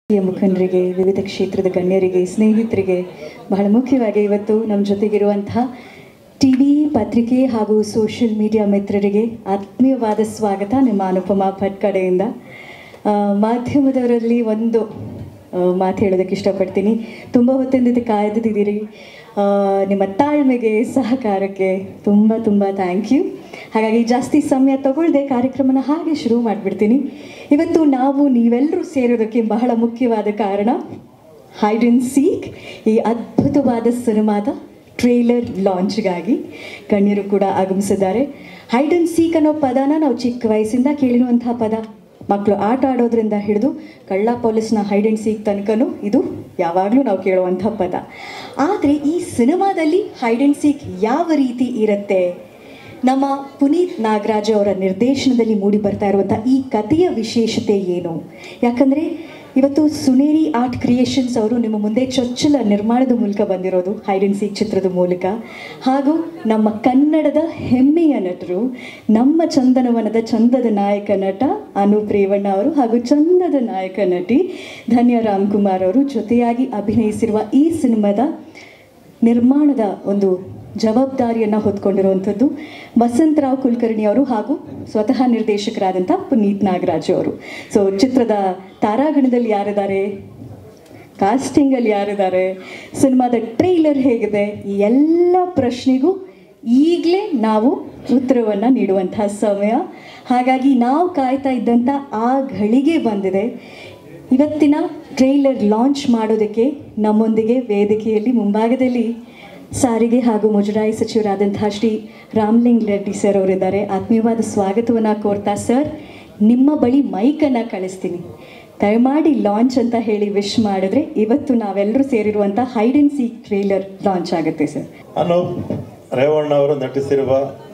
ಹಿರಿಯ ಮುಖಂಡರಿಗೆ ವಿವಿಧ ಕ್ಷೇತ್ರದ ಗಣ್ಯರಿಗೆ ಸ್ನೇಹಿತರಿಗೆ ಬಹಳ ಮುಖ್ಯವಾಗಿ ಇವತ್ತು ನಮ್ಮ ಜೊತೆಗಿರುವಂತಹ ಟಿ ವಿ ಪತ್ರಿಕೆ ಹಾಗೂ ಸೋಷಿಯಲ್ ಮೀಡಿಯಾ ಮಿತ್ರರಿಗೆ ಆತ್ಮೀಯವಾದ ಸ್ವಾಗತ ನಿಮ್ಮ ಅನುಪಮ ಭಟ್ ಕಡೆಯಿಂದ ಆ, ಮಾಧ್ಯಮದವರಲ್ಲಿ ಒಂದು ಆ, ಮಾತು ಹೇಳೋದಕ್ಕೆ ಇಷ್ಟಪಡ್ತೀನಿ ತುಂಬ ಹೊತ್ತಿಂದ ಇದು ಕಾಯ್ದಿದ್ದೀರಿ ಆ, ನಿಮ್ಮ ತಾಳ್ಮೆಗೆ ಸಹಕಾರಕ್ಕೆ ತುಂಬ ತುಂಬ ಥ್ಯಾಂಕ್ ಯು ಹಾಗಾಗಿ ಜಾಸ್ತಿ ಸಮಯ ತಗೊಳ್ಳದೆ ಕಾರ್ಯಕ್ರಮನ ಹಾಗೆ ಶುರು ಮಾಡಿಬಿಡ್ತೀನಿ ಇವತ್ತು ನಾವು ನೀವೆಲ್ಲರೂ ಸೇರೋದಕ್ಕೆ ಬಹಳ ಮುಖ್ಯವಾದ ಕಾರಣ ಹೈಡ್ ಅಂಡ್ ಸೀಕ್ ಈ ಅದ್ಭುತವಾದ ಸಿನಿಮಾದ ಟ್ರೇಲರ್ ಲಾಂಚ್ಗಾಗಿ ಗಣ್ಯರು ಕೂಡ ಆಗಮಿಸಿದ್ದಾರೆ ಹೈಡ್ ಅಂಡ್ ಸೀಕ್ ಅನ್ನೋ ಪದನ ನಾವು ಚಿಕ್ಕ ವಯಸ್ಸಿಂದ ಕೇಳಿರುವಂತಹ ಪದ ಮಕ್ಕಳು ಆಟ ಆಡೋದ್ರಿಂದ ಹಿಡಿದು ಕಳ್ಳ ಪೊಲೀಸ್ನ ಹೈಡ್ ಅಂಡ್ ಸೀಕ್ ತನಕನೂ ಇದು ಯಾವಾಗಲೂ ನಾವು ಕೇಳುವಂಥ ಪದ ಆದರೆ ಈ ಸಿನಿಮಾದಲ್ಲಿ ಹೈಡ್ ಅಂಡ್ ಸೀಕ್ ಯಾವ ರೀತಿ ಇರುತ್ತೆ ನಮ್ಮ ಪುನೀತ್ ನಾಗರಾಜ್ ಅವರ ನಿರ್ದೇಶನದಲ್ಲಿ ಮೂಡಿ ಬರ್ತಾ ಇರುವಂಥ ಈ ಕಥೆಯ ವಿಶೇಷತೆ ಏನು ಯಾಕಂದರೆ ಇವತ್ತು ಸುನೇರಿ ಆರ್ಟ್ ಕ್ರಿಯೇಷನ್ಸ್ ಅವರು ನಿಮ್ಮ ಮುಂದೆ ಚೊಚ್ಚಲ ನಿರ್ಮಾಣದ ಮೂಲಕ ಬಂದಿರೋದು ಹೈಡ್ ಅಂಡ್ ಸೀಕ್ ಚಿತ್ರದ ಮೂಲಕ ಹಾಗೂ ನಮ್ಮ ಕನ್ನಡದ ಹೆಮ್ಮೆಯ ನಟರು ನಮ್ಮ ಚಂದನವನದ ಚಂದದ ನಾಯಕ ನಟ ಅನೂಪ್ ರೇವಣ್ಣ ಅವರು ಹಾಗೂ ಚಂದದ ನಾಯಕ ನಟಿ ಧನ್ಯ ರಾಮ್ಕುಮಾರ್ ಅವರು ಜೊತೆಯಾಗಿ ಅಭಿನಯಿಸಿರುವ ಈ ಸಿನಿಮಾದ ನಿರ್ಮಾಣದ ಒಂದು ಜವಾಬ್ದಾರಿಯನ್ನು ಹೊತ್ಕೊಂಡಿರುವಂಥದ್ದು ವಸಂತರಾವ್ ಕುಲಕರ್ಣಿ ಅವರು ಹಾಗೂ ಸ್ವತಃ ನಿರ್ದೇಶಕರಾದಂಥ ಪುನೀತ್ ನಾಗರಾಜ್ ಅವರು ಸೊ ಚಿತ್ರದ ತಾರಾಗಣದಲ್ಲಿ ಯಾರಿದ್ದಾರೆ ಕಾಸ್ಟಿಂಗಲ್ಲಿ ಯಾರಿದ್ದಾರೆ ಸಿನಿಮಾದ ಟ್ರೈಲರ್ ಹೇಗಿದೆ ಈ ಎಲ್ಲ ಪ್ರಶ್ನೆಗೂ ಈಗಲೇ ನಾವು ಉತ್ತರವನ್ನು ನೀಡುವಂತಹ ಸಮಯ ಹಾಗಾಗಿ ನಾವು ಕಾಯ್ತಾ ಇದ್ದಂಥ ಆ ಘಳಿಗೆ ಬಂದಿದೆ ಇವತ್ತಿನ ಟ್ರೈಲರ್ ಲಾಂಚ್ ಮಾಡೋದಕ್ಕೆ ನಮ್ಮೊಂದಿಗೆ ವೇದಿಕೆಯಲ್ಲಿ ಮುಂಭಾಗದಲ್ಲಿ ಸಾರಿಗೆ ಹಾಗೂ ಮುಜರಾಯಿ ಸಚಿವರಾದಂತಹ ಶ್ರೀ ರಾಮ್ಲಿಂಗ್ ರೆಡ್ಡಿ ಸರ್ ಅವರಿದ್ದಾರೆ ಆತ್ಮೀಯವಾದ ಸ್ವಾಗತವನ್ನು ಕೋರ್ತಾ ಸರ್ ನಿಮ್ಮ ಬಳಿ ಮೈಕನ್ನು ಕಳಿಸ್ತೀನಿ ದಯಮಾಡಿ ಲಾಂಚ್ ಅಂತ ಹೇಳಿ ವಿಶ್ ಮಾಡಿದ್ರೆ ಇವತ್ತು ನಾವೆಲ್ಲರೂ ಸೇರಿರುವಂಥ hide and seek trailer launch ಆಗುತ್ತೆ ಸರ್ ಅನೂಪ್ ರೇವಣ್ಣ ಅವರು ನಟಿಸಿರುವ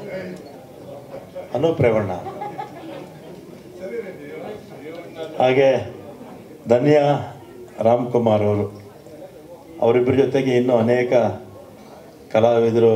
ಅನೂಪ್ ರೇವಣ್ಣ ಹಾಗೆ ಧನ್ಯ ರಾಮ್ಕುಮಾರ್ ಅವರು ಅವರಿಬ್ಬರ ಜೊತೆಗೆ ಇನ್ನೂ ಅನೇಕ ಕಲಾವಿದರು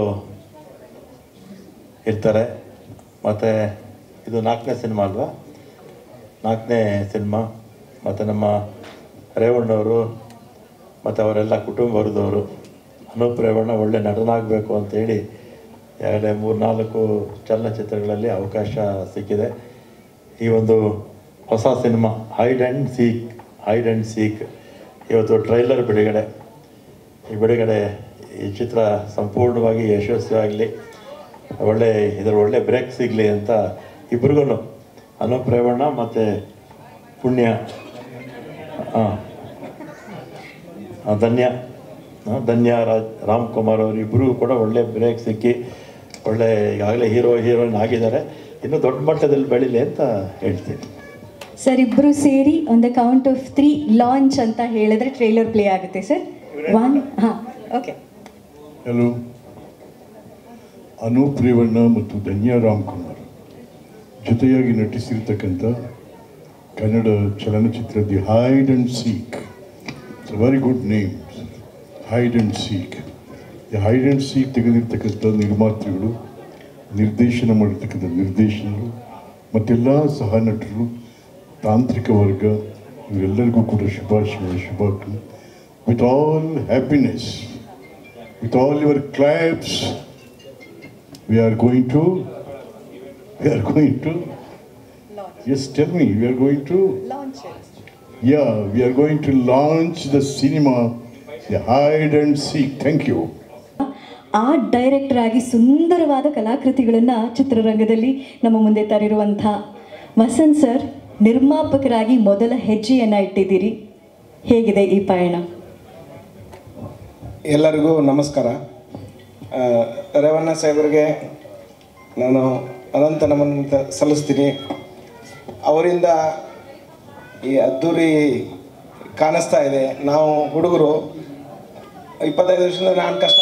ಇರ್ತಾರೆ ಮತ್ತು ಇದು ನಾಲ್ಕನೇ ಸಿನಿಮಾ ಅಲ್ವಾ ನಾಲ್ಕನೇ ಸಿನಿಮಾ ಮತ್ತು ನಮ್ಮ ರೇವಣ್ಣವರು ಮತ್ತು ಅವರೆಲ್ಲ ಕುಟುಂಬ ವರ್ಗದವರು ಅನೂಪ್ ರೇವಣ್ಣ ಒಳ್ಳೆ ನಟನಾಗಬೇಕು ಅಂತೇಳಿ ಈಗಾಗಲೇ ಮೂರು ನಾಲ್ಕು ಚಲನಚಿತ್ರಗಳಲ್ಲಿ ಅವಕಾಶ ಸಿಕ್ಕಿದೆ ಈ ಒಂದು ಹೊಸ cinema hide and seek hide and seek ಇವತ್ತು ಟ್ರೈಲರ್ ಬಿಡುಗಡೆ ಈ ಬಿಡುಗಡೆ ಈ ಚಿತ್ರ ಸಂಪೂರ್ಣವಾಗಿ ಯಶಸ್ವಿಯಾಗಲಿ ಒಳ್ಳೆ ಇದರ ಒಳ್ಳೆ ಬ್ರೇಕ್ ಸಿಗಲಿ ಅಂತ ಇಬ್ರಿಗೂ ಅನೂಪ್ ರೇವಣ್ಣ ಮತ್ತು ಪುಣ್ಯ ಹಾಂ ಧನ್ಯ ಆ, ಧನ್ಯ ರಾಜ್ ರಾಮ್ಕುಮಾರ್ ಅವರು ಇಬ್ಬರಿಗೂ ಕೂಡ ಒಳ್ಳೆ ಬ್ರೇಕ್ ಸಿಕ್ಕಿ ಒಳ್ಳೆ ಈಗಾಗಲೇ ಹೀರೋ ಹೀರೋಯಿನ್ ಆಗಿದ್ದಾರೆ ಇನ್ನೂ ದೊಡ್ಡ ಮಟ್ಟದಲ್ಲಿ ಬೆಳೀಲಿ ಅಂತ ಹೇಳ್ತೀನಿ ಸರ್ ಇಬ್ಬರು ಸೇರಿ on the count of three launch ಅಂತ ಹೇಳಿದ್ರೆ ಟ್ರೇಲರ್ ಪ್ಲೇ ಆಗುತ್ತೆ ಸರ್ ಒನ್ ಹಾಂ ಓಕೆ ಹಲೋ ಅನೂಪ್ ರೇವಣ್ಣ ಮತ್ತು ಧನ್ಯ ರಾಮ್ಕುಮಾರ್ ಜೊತೆಯಾಗಿ ನಟಿಸಿರ್ತಕ್ಕಂಥ ಕನ್ನಡ ಚಲನಚಿತ್ರ the hide and seek it's a very good name hide and seek the hide and seek ತೆಗೆದಿರ್ತಕ್ಕಂಥ ನಿರ್ಮಾತೃಗಳು ನಿರ್ದೇಶನ ಮಾಡಿರ್ತಕ್ಕಂಥ ನಿರ್ದೇಶನರು ಮತ್ತೆಲ್ಲ ಸಹ ನಟರು ತಾಂತ್ರಿಕ ವರ್ಗ ಇವರೆಲ್ಲರಿಗೂ ಕೂಡ ಶುಭಾಶಯ ಶುಭಾಕಾಂಕ್ಷೆ with all happiness with all your claps, we are going to, we are going to, yes, tell me, we are going to, launch yeah, we are going to launch the cinema, the hide and seek. Thank you. Art director ಆಗಿ ಸುಂದರವಾದ ಕಲಾಕೃತಿಗಳನ್ನು ಚಿತ್ರರಂಗದಲ್ಲಿ ನಮ್ಮ ಮುಂದೆ ತರಿರುವಂಥ Vasant sir ನಿರ್ಮಾಪಕರಾಗಿ ಮೊದಲ ಹೆಜ್ಜೆಯನ್ನು ಇಟ್ಟಿದ್ದೀರಿ ಹೇಗಿದೆ ಈ ಪಯಣ ಎಲ್ಲರಿಗೂ ನಮಸ್ಕಾರ ಆ, ರೇವಣ್ಣ ಸಾಹೇಬರಿಗೆ ನಾನು ಅನಂತ ನಮನ ಸಲ್ಲಿಸ್ತೀನಿ ಅವರಿಂದ ಈ ಅದ್ದೂರಿ ಕಾಣಿಸ್ತಾ ಇದೆ ನಾವು ಹುಡುಗರು ಇಪ್ಪತ್ತೈದು ವರ್ಷದಿಂದ ನಾನು ಕಷ್ಟ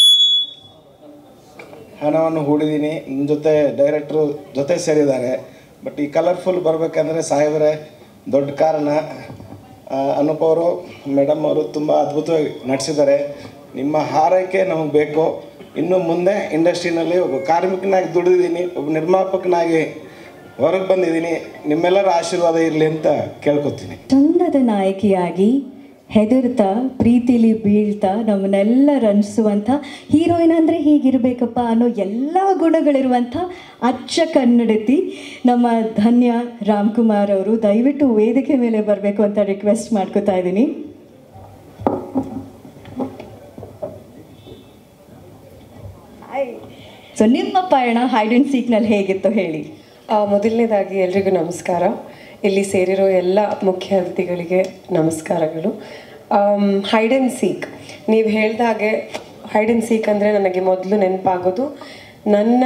ಹಣವನ್ನು ಹೂಡಿದ್ದೀನಿ ನನ್ನ ಜೊತೆ ಡೈರೆಕ್ಟ್ರು ಜೊತೆ ಸೇರಿದ್ದಾರೆ ಬಟ್ ಈ ಕಲರ್ಫುಲ್ ಬರಬೇಕಂದ್ರೆ ಸಾಹೇಬರೇ ದೊಡ್ಡ ಕಾರಣ ಆ, ಅನೂಪ್ ಅವರು ಮೇಡಮ್ ಅವರು ತುಂಬ ಅದ್ಭುತವಾಗಿ ನಟಿಸಿದ್ದಾರೆ ನಿಮ್ಮ ಹಾರೈಕೆ ನಮಗೆ ಬೇಕು ಇನ್ನು ಮುಂದೆ ಇಂಡಸ್ಟ್ರಿನಲ್ಲಿ ಒಬ್ಬ ಕಾರ್ಮಿಕನಾಗಿ ದುಡಿದಿದ್ದೀನಿ ಒಬ್ಬ ನಿರ್ಮಾಪಕನಾಗಿ ಹೊರಗೆ ಬಂದಿದ್ದೀನಿ ನಿಮ್ಮೆಲ್ಲರ ಆಶೀರ್ವಾದ ಇರಲಿ ಅಂತ ಕೇಳ್ಕೊತೀನಿ ಚಂದದ ನಾಯಕಿಯಾಗಿ ಹೆದರ್ತಾ ಪ್ರೀತಿಲಿ ಬೀಳ್ತಾ ನಮ್ಮನ್ನೆಲ್ಲ ರಂಜಿಸುವಂಥ ಹೀರೋಯಿನ್ ಅಂದರೆ ಹೀಗಿರಬೇಕಪ್ಪ ಅನ್ನೋ ಎಲ್ಲ ಗುಣಗಳಿರುವಂಥ ಅಚ್ಚ ಕನ್ನಡತಿ ನಮ್ಮ ಧನ್ಯ ರಾಮ್ಕುಮಾರ್ ಅವರು ದಯವಿಟ್ಟು ವೇದಿಕೆ ಮೇಲೆ ಬರಬೇಕು ಅಂತ ರಿಕ್ವೆಸ್ಟ್ ಮಾಡ್ಕೋತಾ ಇದ್ದೀನಿ ಸೊ ನಿಮ್ಮ ಪಯಣ ಹೈಡ್ ಆ್ಯಂಡ್ ಸೀಕ್ನಲ್ಲಿ ಹೇಗಿತ್ತು ಹೇಳಿ ಆ, ಮೊದಲನೇದಾಗಿ ಎಲ್ರಿಗೂ ನಮಸ್ಕಾರ ಇಲ್ಲಿ ಸೇರಿರೋ ಎಲ್ಲ ಮುಖ್ಯ ಅತಿಥಿಗಳಿಗೆ ನಮಸ್ಕಾರಗಳು ಹೈಡ್ ಆ್ಯಂಡ್ ಸೀಕ್ ನೀವು ಹೇಳ್ದಾಗೆ ಹೈಡ್ ಆ್ಯಂಡ್ ಸೀಕ್ ಅಂದರೆ ನನಗೆ ಮೊದಲು ನೆನಪಾಗೋದು ನನ್ನ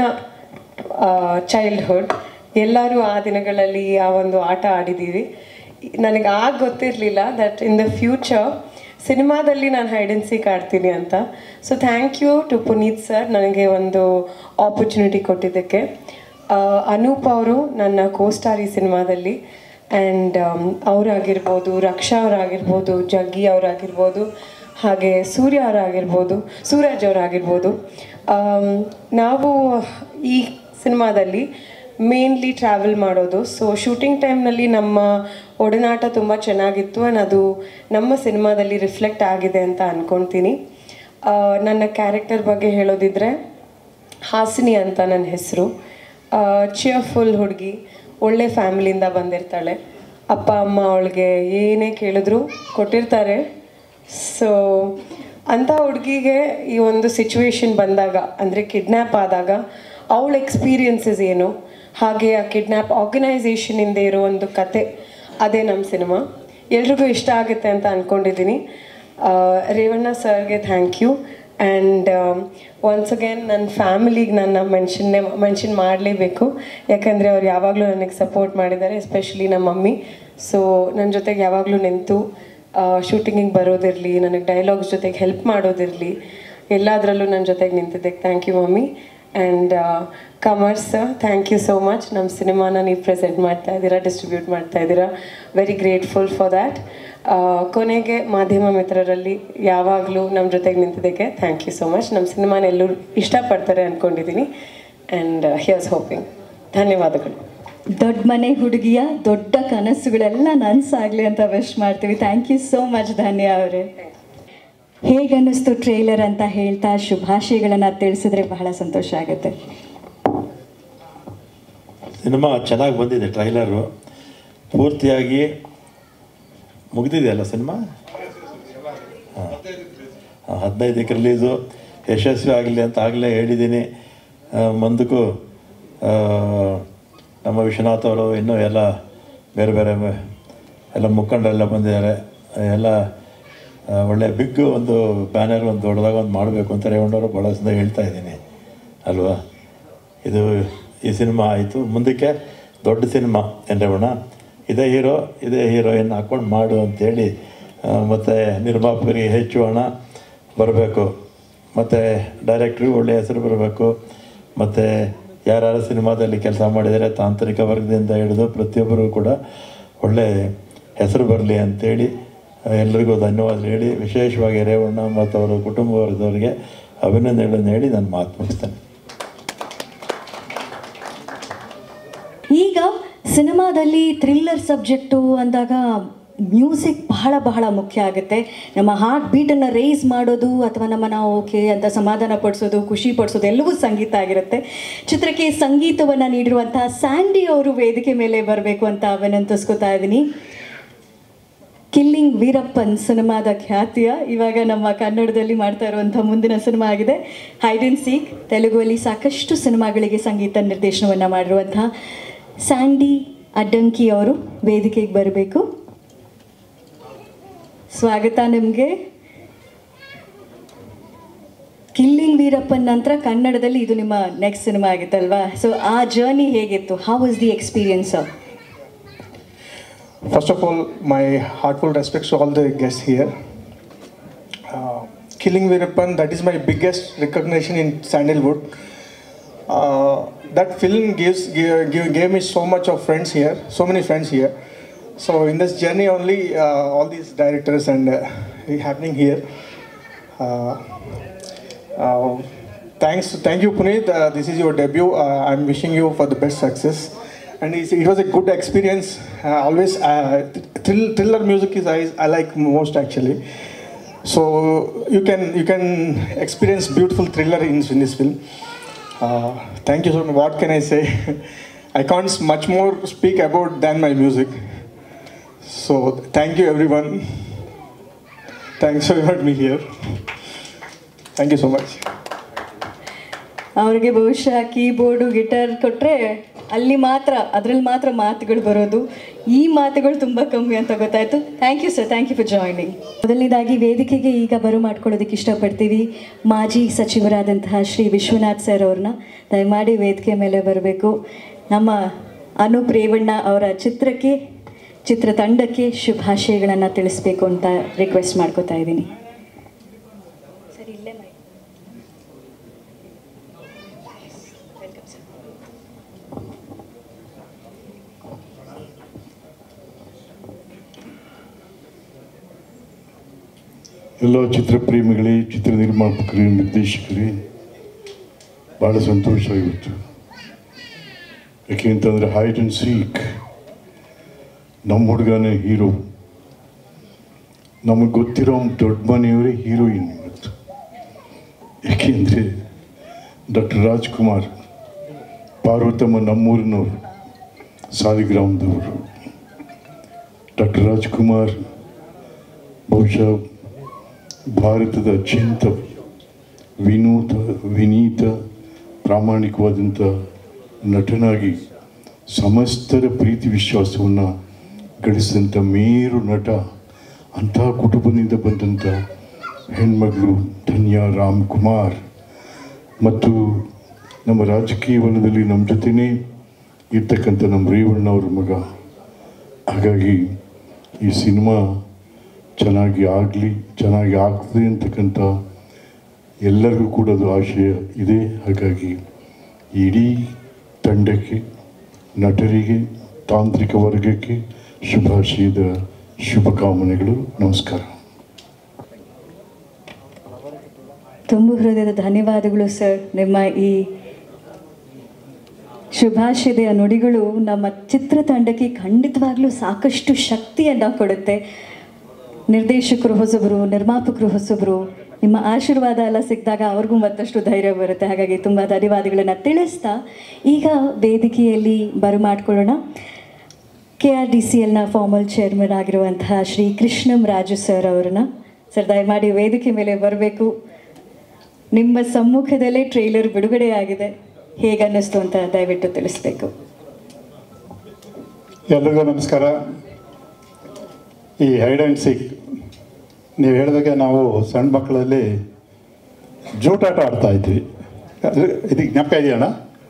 ಚೈಲ್ಡ್ಹುಡ್ ಎಲ್ಲರೂ ಆ ದಿನಗಳಲ್ಲಿ ಆ ಒಂದು ಆಟ ಆಡಿದ್ದೀವಿ ನನಗೆ ಆಗ ಗೊತ್ತಿರಲಿಲ್ಲ ದಟ್ ಇನ್ ದ ಫ್ಯೂಚರ್ ಸಿನಿಮಾದಲ್ಲಿ ನಾನು ಹೈಡ್ ಆ್ಯಂಡ್ ಸೀಕ್ ಆಡ್ತೀನಿ ಅಂತ so thank you to Puneeth sir ನನಗೆ ಒಂದು ಆಪರ್ಚುನಿಟಿ ಕೊಟ್ಟಿದ್ದಕ್ಕೆ ಆ, ಅನೂಪ್ ಅವರು ನನ್ನ ಕೋಸ್ಟಾರ್ ಈ ಸಿನಿಮಾದಲ್ಲಿ ಆ್ಯಂಡ್ ಅವರಾಗಿರ್ಬೋದು ರಕ್ಷಾ ಅವರಾಗಿರ್ಬೋದು ಜಗ್ಗಿ ಅವರಾಗಿರ್ಬೋದು ಹಾಗೆ ಸೂರ್ಯ ಅವರಾಗಿರ್ಬೋದು ಸೂರಜ್ ಅವರಾಗಿರ್ಬೋದು ಆಮ್, ನಾವು ಈ ಸಿನಿಮಾದಲ್ಲಿ ಮೇನ್ಲಿ ಟ್ರಾವೆಲ್ ಮಾಡೋದು ಸೊ ಶೂಟಿಂಗ್ ಟೈಮ್ನಲ್ಲಿ ನಮ್ಮ ಒಡನಾಟ ತುಂಬ ಚೆನ್ನಾಗಿತ್ತು ಆ್ಯಂಡ್ ಅದು ನಮ್ಮ ಸಿನಿಮಾದಲ್ಲಿ ರಿಫ್ಲೆಕ್ಟ್ ಆಗಿದೆ ಅಂತ ಅಂದ್ಕೊಳ್ತೀನಿ ಆ, ನನ್ನ ಕ್ಯಾರೆಕ್ಟರ್ ಬಗ್ಗೆ ಹೇಳೋದಿದ್ರೆ ಹಾಸಿನಿ ಅಂತ ನನ್ನ ಹೆಸರು ಚಿಯರ್ಫುಲ್ ಹುಡುಗಿ ಒಳ್ಳೆ ಫ್ಯಾಮಿಲಿಯಿಂದ ಬಂದಿರ್ತಾಳೆ ಅಪ್ಪ ಅಮ್ಮ ಅವಳಿಗೆ ಏನೇ ಕೇಳಿದ್ರು ಕೊಟ್ಟಿರ್ತಾರೆ ಸೊ ಅಂಥ ಹುಡುಗಿಗೆ ಈ ಒಂದು ಸಿಚುವೇಶನ್ ಬಂದಾಗ ಅಂದರೆ ಕಿಡ್ನ್ಯಾಪ್ ಆದಾಗ ಅವಳ ಎಕ್ಸ್ಪೀರಿಯನ್ಸಸ್ ಏನು ಹಾಗೆ ಆ ಕಿಡ್ನ್ಯಾಪ್ ಆರ್ಗನೈಸೇಷನಿಂದ ಇರೋ ಒಂದು ಕತೆ ಅದೇ ನಮ್ಮ ಸಿನಿಮಾ ಎಲ್ರಿಗೂ ಇಷ್ಟ ಆಗುತ್ತೆ ಅಂತ ಅಂದ್ಕೊಂಡಿದ್ದೀನಿ ರೇವಣ್ಣ ಸರ್ಗೆ thank you and once again ನನ್ನ ಫ್ಯಾಮಿಲಿಗೆ ನನ್ನ ಮೆನ್ಷನ್ನೇ ಮೆನ್ಷನ್ ಮಾಡಲೇಬೇಕು ಯಾಕಂದರೆ ಅವ್ರು ಯಾವಾಗಲೂ ನನಗೆ ಸಪೋರ್ಟ್ ಮಾಡಿದ್ದಾರೆ ಎಸ್ಪೆಷಲಿ ನಮ್ಮ ಮಮ್ಮಿ ಸೊ ನನ್ನ ಜೊತೆಗೆ ಯಾವಾಗಲೂ ನಿಂತು ಶೂಟಿಂಗಿಗೆ ಬರೋದಿರಲಿ ನನಗೆ ಡೈಲಾಗ್ಸ್ ಜೊತೆಗೆ ಹೆಲ್ಪ್ ಮಾಡೋದಿರಲಿ ಎಲ್ಲದರಲ್ಲೂ ನನ್ನ ಜೊತೆಗೆ ನಿಂತಿದ್ದಕ್ಕೆ ಥ್ಯಾಂಕ್ ಯು ಮಮ್ಮಿ ಆ್ಯಂಡ್ ಕಮರ್ಸ್ ಥ್ಯಾಂಕ್ ಯು ಸೋ ಮಚ್ ನಮ್ಮ ಸಿನಿಮಾನ ನೀವು ಪ್ರೆಸೆಂಟ್ ಮಾಡ್ತಾ ಇದ್ದೀರಾ ಡಿಸ್ಟ್ರಿಬ್ಯೂಟ್ ಮಾಡ್ತಾ ಇದ್ದೀರಾ ವೆರಿ ಗ್ರೇಟ್ಫುಲ್ ಫಾರ್ ದ್ಯಾಟ್ ಕೊನೆಗೆ ಮಾಧ್ಯಮ ಮಿತ್ರರಲ್ಲಿ ಯಾವಾಗಲೂ ನಮ್ಮ ಜೊತೆಗೆ ನಿಂತಿದ್ದಕ್ಕೆ ಥ್ಯಾಂಕ್ ಯು ಸೋ ಮಚ್ ನಮ್ಮ ಸಿನಿಮಾನ ಎಲ್ಲರೂ ಇಷ್ಟಪಡ್ತಾರೆ ಅಂದ್ಕೊಂಡಿದ್ದೀನಿ ಆ್ಯಂಡ್ ಹಿಯರ್ಸ್ ಹೋಪಿಂಗ್ ಧನ್ಯವಾದಗಳು ದೊಡ್ಡ ಮನೆ ಹುಡುಗಿಯ ದೊಡ್ಡ ಕನಸುಗಳೆಲ್ಲ ನನ್ಸಾಗ್ಲಿ ಅಂತ ವಿಶ್ ಮಾಡ್ತೀವಿ thank you so much Dhanya ಅವರೇ ಹೇಗನ್ನಿಸ್ತು ಟ್ರೇಲರ್ ಅಂತ ಹೇಳ್ತಾ ಶುಭಾಶಯಗಳನ್ನು ತಿಳಿಸಿದ್ರೆ ಬಹಳ ಸಂತೋಷ ಆಗುತ್ತೆ ಸಿನಿಮಾ ಚೆನ್ನಾಗಿ ಬಂದಿದೆ ಟ್ರೈಲರು ಪೂರ್ತಿಯಾಗಿ ಮುಗಿದಿದೆಯಲ್ಲ ಸಿನಿಮಾ ಹಾಂ ಹದಿನೈದಕ್ಕೆ ರಿಲೀಸು ಯಶಸ್ವಿ ಆಗಲಿ ಅಂತ ಆಗಲೇ ಹೇಳಿದ್ದೀನಿ ಆ, ಮುಂದಕ್ಕೂ ಆ, ನಮ್ಮ ವಿಶ್ವನಾಥ್ ಅವರು ಇನ್ನೂ ಎಲ್ಲ ಬೇರೆ ಬೇರೆ ಮ- ಎಲ್ಲ ಮುಖಂಡರೆಲ್ಲ ಬಂದಿದ್ದಾರೆ ಎಲ್ಲ ಆ, ಒಳ್ಳೆ ಬಿಗ್ ಒಂದು ಬ್ಯಾನರ್ ಒಂದು ದೊಡ್ಡದಾಗ ಒಂದು ಮಾಡಬೇಕು ಅಂತ ರೇವಣ್ಣವರು ಭಾಳ ಸಲ ಹೇಳ್ತಾ ಇದ್ದೀನಿ ಅಲ್ವಾ ಇದು ಈ ಸಿನಿಮಾ ಆಯಿತು ಮುಂದಕ್ಕೆ ದೊಡ್ಡ ಸಿನಿಮಾ ಏನು ರೇವಣ್ಣ ಇದೇ ಹೀರೋ ಇದೇ ಹೀರೋಯಿನ್ ಹಾಕ್ಕೊಂಡು ಮಾಡು ಅಂತೇಳಿ ಮತ್ತು ನಿರ್ಮಾಪಕರಿಗೆ ಹೆಚ್ಚು ಹಣ ಬರಬೇಕು ಮತ್ತು ಡೈರೆಕ್ಟ್ರಿಗೆ ಒಳ್ಳೆಯ ಹೆಸರು ಬರಬೇಕು ಮತ್ತು ಯಾರ್ಯಾರು ಸಿನಿಮಾದಲ್ಲಿ ಕೆಲಸ ಮಾಡಿದರೆ ತಾಂತ್ರಿಕ ವರ್ಗದಿಂದ ಹಿಡಿದು ಪ್ರತಿಯೊಬ್ಬರಿಗೂ ಕೂಡ ಒಳ್ಳೆ ಹೆಸರು ಬರಲಿ ಅಂತೇಳಿ ಎಲ್ರಿಗೂ ಧನ್ಯವಾದ ಹೇಳಿ ವಿಶೇಷವಾಗಿ ರೇವಣ್ಣ ಮತ್ತು ಅವರ ಕುಟುಂಬ ವರ್ಗದವರಿಗೆ ಅಭಿನಂದನೆಗಳನ್ನು ಹೇಳಿ ನಾನು ಮಾತು ಮುಗಿಸ್ತೇನೆ ಈಗ ಸಿನಿಮಾದಲ್ಲಿ ಥ್ರಿಲ್ಲರ್ ಸಬ್ಜೆಕ್ಟು ಅಂದಾಗ ಮ್ಯೂಸಿಕ್ ಬಹಳ ಬಹಳ ಮುಖ್ಯ ಆಗುತ್ತೆ ನಮ್ಮ ಹಾರ್ಟ್ ಬೀಟನ್ನು ರೇಸ್ ಮಾಡೋದು ಅಥವಾ ನಮ್ಮನ್ನು ಓಕೆ ಅಂತ ಸಮಾಧಾನ ಪಡಿಸೋದು ಖುಷಿ ಪಡಿಸೋದು ಎಲ್ಲವೂ ಸಂಗೀತ ಆಗಿರುತ್ತೆ ಚಿತ್ರಕ್ಕೆ ಸಂಗೀತವನ್ನು ನೀಡಿರುವಂತಹ ಸ್ಯಾಂಡಿ ಅವರು ವೇದಿಕೆ ಮೇಲೆ ಬರಬೇಕು ಅಂತ ವಿನಂತಿಸ್ಕೊತಾ ಇದ್ದೀನಿ ಕಿಲ್ಲಿಂಗ್ ವೀರಪ್ಪನ್ ಸಿನಿಮಾದ ಖ್ಯಾತಿಯ ಇವಾಗ ನಮ್ಮ ಕನ್ನಡದಲ್ಲಿ ಮಾಡ್ತಾ ಇರುವಂಥ ಮುಂದಿನ ಸಿನಿಮಾ ಆಗಿದೆ ಹೈಡ್ ಅಂಡ್ ಸೀಕ್ ತೆಲುಗುವಲ್ಲಿ ಸಾಕಷ್ಟು ಸಿನಿಮಾಗಳಿಗೆ ಸಂಗೀತ ನಿರ್ದೇಶನವನ್ನು ಮಾಡಿರುವಂಥ ಸ್ಯಾಂಡಿ ಅಡ್ಡಂಕಿ ಅವರು ವೇದಿಕೆಗೆ ಬರಬೇಕು ಸ್ವಾಗತ ನಿಮಗೆ ಕಿಲ್ಲಿಂಗ್ ವೀರಪ್ಪನ್ ನಂತರ ಕನ್ನಡದಲ್ಲಿ ಇದು ನಿಮ್ಮ ನೆಕ್ಸ್ಟ್ ಸಿನಿಮಾ ಆಗಿತ್ತಲ್ವಾ ಸೊ ಆ ಜರ್ನಿ ಹೇಗಿತ್ತು how was the experience First of all, my heartful respects to all the guests here. Uh, Killing Veerappan, that is my biggest recognition in Sandalwood. Uh, that film gives gave, gave, gave me so much of friends here, so many friends here. So in this journey only, uh, all these directors and uh, happening here. Uh, uh, thanks, thank you, Puneet. Uh, this is your debut. Uh, I'm wishing you for the best success. and it's, it was a good experience. Uh, always, uh, thrill, thriller music is I, I like most actually. So you can you can experience beautiful thriller in, in this film. Uh, thank you so much. What can I say? I can't s- much more speak about than my music. So thank you everyone. Thanks for inviting me here. Thank you so much. ಅವ್ರಿಗೆ ಬಹುಶಃ keyboard guitar ಕೊಟ್ಟರೆ ಅಲ್ಲಿ ಮಾತ್ರ ಅದರಲ್ಲಿ ಮಾತ್ರ ಮಾತುಗಳು ಬರೋದು ಈ ಮಾತುಗಳು ತುಂಬ ಕಮ್ಮಿ ಅಂತ ಗೊತ್ತಾಯಿತು thank you sir thank you for joining ಮೊದಲನೇದಾಗಿ ವೇದಿಕೆಗೆ ಈಗ ಬರೋ ಮಾಡ್ಕೊಳ್ಳೋದಕ್ಕೆ ಇಷ್ಟಪಡ್ತೀವಿ ಮಾಜಿ ಸಚಿವರಾದಂತಹ ಶ್ರೀ ವಿಶ್ವನಾಥ್ ಸರ್ ಅವ್ರನ್ನ ದಯಮಾಡಿ ವೇದಿಕೆ ಮೇಲೆ ಬರಬೇಕು ನಮ್ಮ ಅನೂಪ್ ರೇವಣ್ಣ ಅವರ ಚಿತ್ರಕ್ಕೆ ಚಿತ್ರತಂಡಕ್ಕೆ ಶುಭಾಶಯಗಳನ್ನು ತಿಳಿಸ್ಬೇಕು ಅಂತ ರಿಕ್ವೆಸ್ಟ್ ಮಾಡ್ಕೋತಾ ಇದ್ದೀನಿ ಸರ್ ಇಲ್ಲೇ ಮೈ ಎಲ್ಲ ಚಿತ್ರಪ್ರೇಮಿಗಳೇ ಚಿತ್ರ ನಿರ್ಮಾಪಕರೇ ನಿರ್ದೇಶಕರೇ ಭಾಳ ಸಂತೋಷ ಇವತ್ತು ಯಾಕೆ ಅಂತಂದರೆ ಹೈಡ್ ಆ್ಯಂಡ್ ಸೀಕ್ ನಮ್ಮ ಹುಡುಗನೇ ಹೀರೋ ನಮಗೆ ಗೊತ್ತಿರೋ ದೊಡ್ಡ ಮನೆಯವರೇ ಹೀರೋಯಿನ್ ಇವತ್ತು ಯಾಕೆಂದರೆ ಡಾಕ್ಟರ್ ರಾಜ್ಕುಮಾರ್ ಪಾರ್ವತಮ್ಮ ನಮ್ಮೂರಿನವರು ಸಾಲಿಗ್ರಾಮದವರು ಡಾಕ್ಟರ್ ರಾಜ್ಕುಮಾರ್ ಬಹುಶಃ ಭಾರತದ ಅತ್ಯಂತ ವಿನೂತ ವಿನೀತ ಪ್ರಾಮಾಣಿಕವಾದಂಥ ನಟನಾಗಿ ಸಮಸ್ತರ ಪ್ರೀತಿ ವಿಶ್ವಾಸವನ್ನು ಗಳಿಸಿದಂಥ ಮೇರು ನಟ ಅಂತಹ ಕುಟುಂಬದಿಂದ ಬಂದಂಥ ಹೆಣ್ಮಗಳು ಧನ್ಯಾ ರಾಮ್ ಕುಮಾರ್ ಮತ್ತು ನಮ್ಮ ರಾಜಕೀಯ ವಲಯದಲ್ಲಿ ನಮ್ಮ ಜೊತೆನೇ ಇರ್ತಕ್ಕಂಥ ನಮ್ಮ ರೇವಣ್ಣ ಅವ್ರ ಮಗ ಹಾಗಾಗಿ ಈ ಸಿನಿಮಾ ಚೆನ್ನಾಗಿ ಆಗಲಿ ಚೆನ್ನಾಗಿ ಆಗ್ತದೆ ಅಂತಕ್ಕಂಥ ಎಲ್ಲರಿಗೂ ಕೂಡ ಅದು ಆಶಯ ಇದೆ ಹಾಗಾಗಿ ಇಡೀ ತಂಡಕ್ಕೆ ನಟರಿಗೆ ತಾಂತ್ರಿಕ ವರ್ಗಕ್ಕೆ ಶುಭಾಶಯದ ಶುಭಕಾಮನೆಗಳು ನಮಸ್ಕಾರ ತುಂಬ ಹೃದಯದ ಧನ್ಯವಾದಗಳು ಸರ್ ನಿಮ್ಮ ಈ ಶುಭಾಶಯದ ನುಡಿಗಳು ನಮ್ಮ ಚಿತ್ರತಂಡಕ್ಕೆ ಖಂಡಿತವಾಗ್ಲೂ ಸಾಕಷ್ಟು ಶಕ್ತಿಯನ್ನು ಕೊಡುತ್ತೆ ನಿರ್ದೇಶಕರು ಹೊಸಬರು ನಿರ್ಮಾಪಕರು ಹೊಸಬರು ನಿಮ್ಮ ಆಶೀರ್ವಾದ ಎಲ್ಲ ಸಿಕ್ಕಿದಾಗ ಅವ್ರಿಗೂ ಮತ್ತಷ್ಟು ಧೈರ್ಯ ಬರುತ್ತೆ ಹಾಗಾಗಿ ತುಂಬ ಧನ್ಯವಾದಗಳನ್ನು ತಿಳಿಸ್ತಾ ಈಗ ವೇದಿಕೆಯಲ್ಲಿ ಬರಮಾಡ್ಕೊಳ್ಳೋಣ ಕೆ ಆರ್ ಡಿ ಸಿ ಎಲ್ನ ಫಾರ್ಮಲ್ ಚೇರ್ಮನ್ ಆಗಿರುವಂತಹ ಶ್ರೀ ಕೃಷ್ಣಂ ರಾಜು ಸರ್ ಅವರನ್ನ ಸರ್ ದಯಮಾಡಿ ವೇದಿಕೆ ಮೇಲೆ ಬರಬೇಕು ನಿಮ್ಮ ಸಮ್ಮುಖದಲ್ಲೇ ಟ್ರೈಲರ್ ಬಿಡುಗಡೆ ಆಗಿದೆ ಹೇಗೆ ಅನ್ನಿಸ್ತು ಅಂತ ದಯವಿಟ್ಟು ತಿಳಿಸ್ಬೇಕು ಎಲ್ರಿಗೂ ನಮಸ್ಕಾರ ಈ ಹೈಡ್ ಆ್ಯಂಡ್ ಸೀಕ್ ನೀವು ಹೇಳಿದಾಗೆ ನಾವು ಸಣ್ಣ ಮಕ್ಕಳಲ್ಲಿ ಜೂಟಾಟ ಆಡ್ತಾ ಇದ್ವಿ ಅದು ಇದಕ್ಕೆ ಜ್ಞಾಪಕ ಇದೆಯಣ್ಣ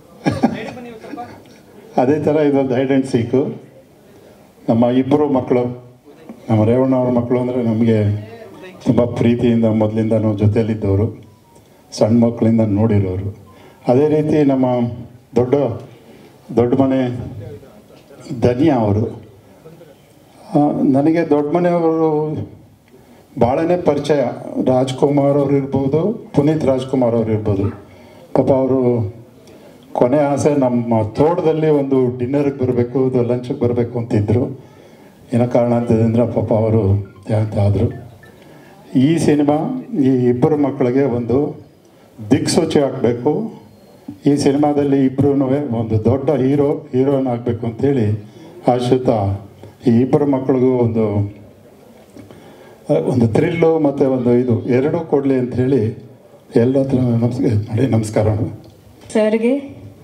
ಅದೇ ಥರ ಇದೊಂದು ಹೈಡ್ ಆ್ಯಂಡ್ ಸೀಕು ನಮ್ಮ ಇಬ್ಬರು ಮಕ್ಕಳು ನಮ್ಮ ರೇವಣ್ಣ ಅವ್ರ ಮಕ್ಕಳು ಅಂದರೆ ನಮಗೆ ತುಂಬ ಪ್ರೀತಿಯಿಂದ ಮೊದಲಿಂದನೂ ಜೊತೆಯಲ್ಲಿದ್ದವರು ಸಣ್ಣ ಮಕ್ಕಳಿಂದ ನೋಡಿರೋರು ಅದೇ ರೀತಿ ನಮ್ಮ ದೊಡ್ಡ ದೊಡ್ಡ ಮನೆ ಧನ್ಯ ಅವರು ಆ, ನನಗೆ ದೊಡ್ಡ ಮನೆಯವರು ಭಾಳನೇ ಪರಿಚಯ ರಾಜ್ಕುಮಾರ್ ಅವ್ರು ಇರ್ಬೋದು ಪುನೀತ್ ರಾಜ್ಕುಮಾರ್ ಅವ್ರು ಇರ್ಬೋದು ಪಾಪ ಅವರು ಕೊನೆ ಆಸೆ ನಮ್ಮ ತೋಟದಲ್ಲಿ ಒಂದು ಡಿನ್ನರ್ಗೆ ಬರಬೇಕು ಇದು ಲಂಚ್ಗೆ ಬರಬೇಕು ಅಂತಿದ್ರು ಏನೋ ಕಾರಣಾಂತರದಿಂದ ಪಾಪ ಅವರು ದೇಹಾಂತ ಆದರು ಈ ಸಿನಿಮಾ ಈ ಇಬ್ಬರು ಮಕ್ಕಳಿಗೆ ಒಂದು ದಿಕ್ಸೂಚಿ ಆಗಬೇಕು ಈ ಸಿನಿಮಾದಲ್ಲಿ ಇಬ್ಬರೂ ಒಂದು ದೊಡ್ಡ ಹೀರೋ ಹೀರೋಯಿನ್ ಆಗಬೇಕು ಅಂತೇಳಿ ಆಶ್ರಿತ ಈ ಇಬ್ಬರು ಮಕ್ಕಳಿಗೂ ಒಂದು ಆ, ಒಂದು ಥ್ರಿಲ್ಲು ಮತ್ತು ಒಂದು ಇದು ಎರಡೂ ಕೊಡಲಿ ಅಂಥೇಳಿ ಎಲ್ಲ ಹತ್ರ ನಮಸ್ಕಾರ ಮಾಡಿ ನಮಸ್ಕಾರ ಸರ್ಗೆ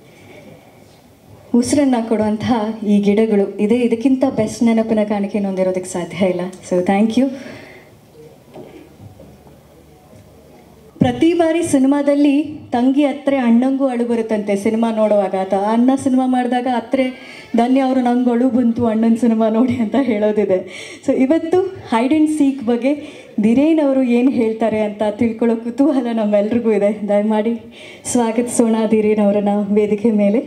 ಉಸಿರನ್ನ ಕೊಡುವಂತಹ ಈ ಗಿಡಗಳು ಇದೇ ಇದಕ್ಕಿಂತ ಬೆಸ್ಟ್ ನೆನಪಿನ ಕಾಣಿಕೆ ಹೊಂದಿರೋದಕ್ಕೆ ಸಾಧ್ಯ ಇಲ್ಲ ಸೊ ಥ್ಯಾಂಕ್ ಯು ಪ್ರತಿ ಬಾರಿ ಸಿನಿಮಾದಲ್ಲಿ ತಂಗಿ ಅತ್ರೆ ಅಣ್ಣಂಗೂ ಅಳು ಬರುತ್ತಂತೆ ಸಿನಿಮಾ ನೋಡುವಾಗ ಅಥವಾ ಅಣ್ಣ ಸಿನಿಮಾ ಮಾಡಿದಾಗ ಅತ್ರೆ ಧನ್ಯ ಅವರು ನಂಗೆ ಅಳು ಬಂತು ಅಣ್ಣನ ಸಿನಿಮಾ ನೋಡಿ ಅಂತ ಹೇಳೋದಿದೆ ಸೊ ಇವತ್ತು ಹೈಡ್ ಆ್ಯಂಡ್ ಸೀಕ್ ಬಗ್ಗೆ ಧಿರೇನ್ ಅವರು ಏನು ಹೇಳ್ತಾರೆ ಅಂತ ತಿಳ್ಕೊಳ್ಳೋ ಕುತೂಹಲ ನಮ್ಮೆಲ್ರಿಗೂ ಇದೆ ದಯಮಾಡಿ ಸ್ವಾಗತಿಸೋಣ ಧಿರೇನ್ ಅವರನ್ನ ವೇದಿಕೆ ಮೇಲೆ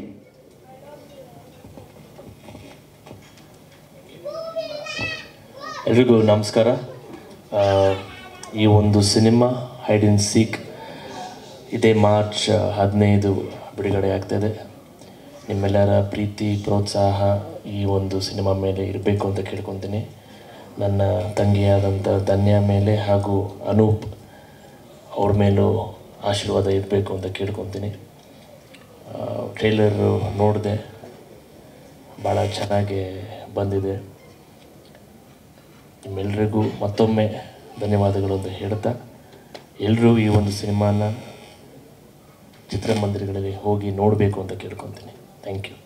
ಎಲ್ರಿಗೂ ನಮಸ್ಕಾರ ಆ, ಈ ಒಂದು ಸಿನಿಮಾ ಹೈಡ್ ಇನ್ ಸೀಕ್ ಇದೇ ಮಾರ್ಚ್ ಹದಿನೈದು ಬಿಡುಗಡೆ ಆಗ್ತಾಯಿದೆ ನಿಮ್ಮೆಲ್ಲರ ಪ್ರೀತಿ ಪ್ರೋತ್ಸಾಹ ಈ ಒಂದು ಸಿನಿಮಾ ಮೇಲೆ ಇರಬೇಕು ಅಂತ ಕೇಳ್ಕೊತೀನಿ ನನ್ನ ತಂಗಿಯಾದಂಥ ಧನ್ಯ ಮೇಲೆ ಹಾಗೂ ಅನೂಪ್ ಅವ್ರ ಮೇಲೂ ಆಶೀರ್ವಾದ ಇರಬೇಕು ಅಂತ ಕೇಳ್ಕೊತೀನಿ ಟ್ರೈಲರು ನೋಡಿದೆ ಭಾಳ ಚೆನ್ನಾಗಿ ಬಂದಿದೆ ನಿಮ್ಮೆಲ್ರಿಗೂ ಮತ್ತೊಮ್ಮೆ ಧನ್ಯವಾದಗಳು ಅಂತ ಹೇಳ್ತಾ ಎಲ್ಲರೂ ಈ ಒಂದು ಸಿನಿಮಾನ ಚಿತ್ರಮಂದಿರಗಳಲ್ಲಿ ಹೋಗಿ ನೋಡಬೇಕು ಅಂತ ಕೇಳ್ಕೊತೀನಿ thank you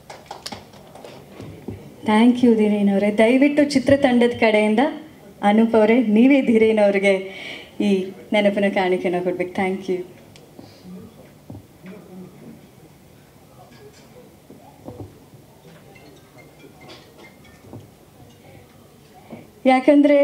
thank you Dhiren ಅವರೇ ದಯವಿಟ್ಟು ಚಿತ್ರತಂಡದ ಕಡೆಯಿಂದ ಅನೂಪ್ ಅವರೇ ನೀವೇ ಧೀರೇನ್ ಅವರಿಗೆ ಈ ನೆನಪಿನ ಕಾಣಿಕೆನ ಕೊಡ್ಬೇಕು ಥ್ಯಾಂಕ್ ಯು ಯಾಕಂದರೆ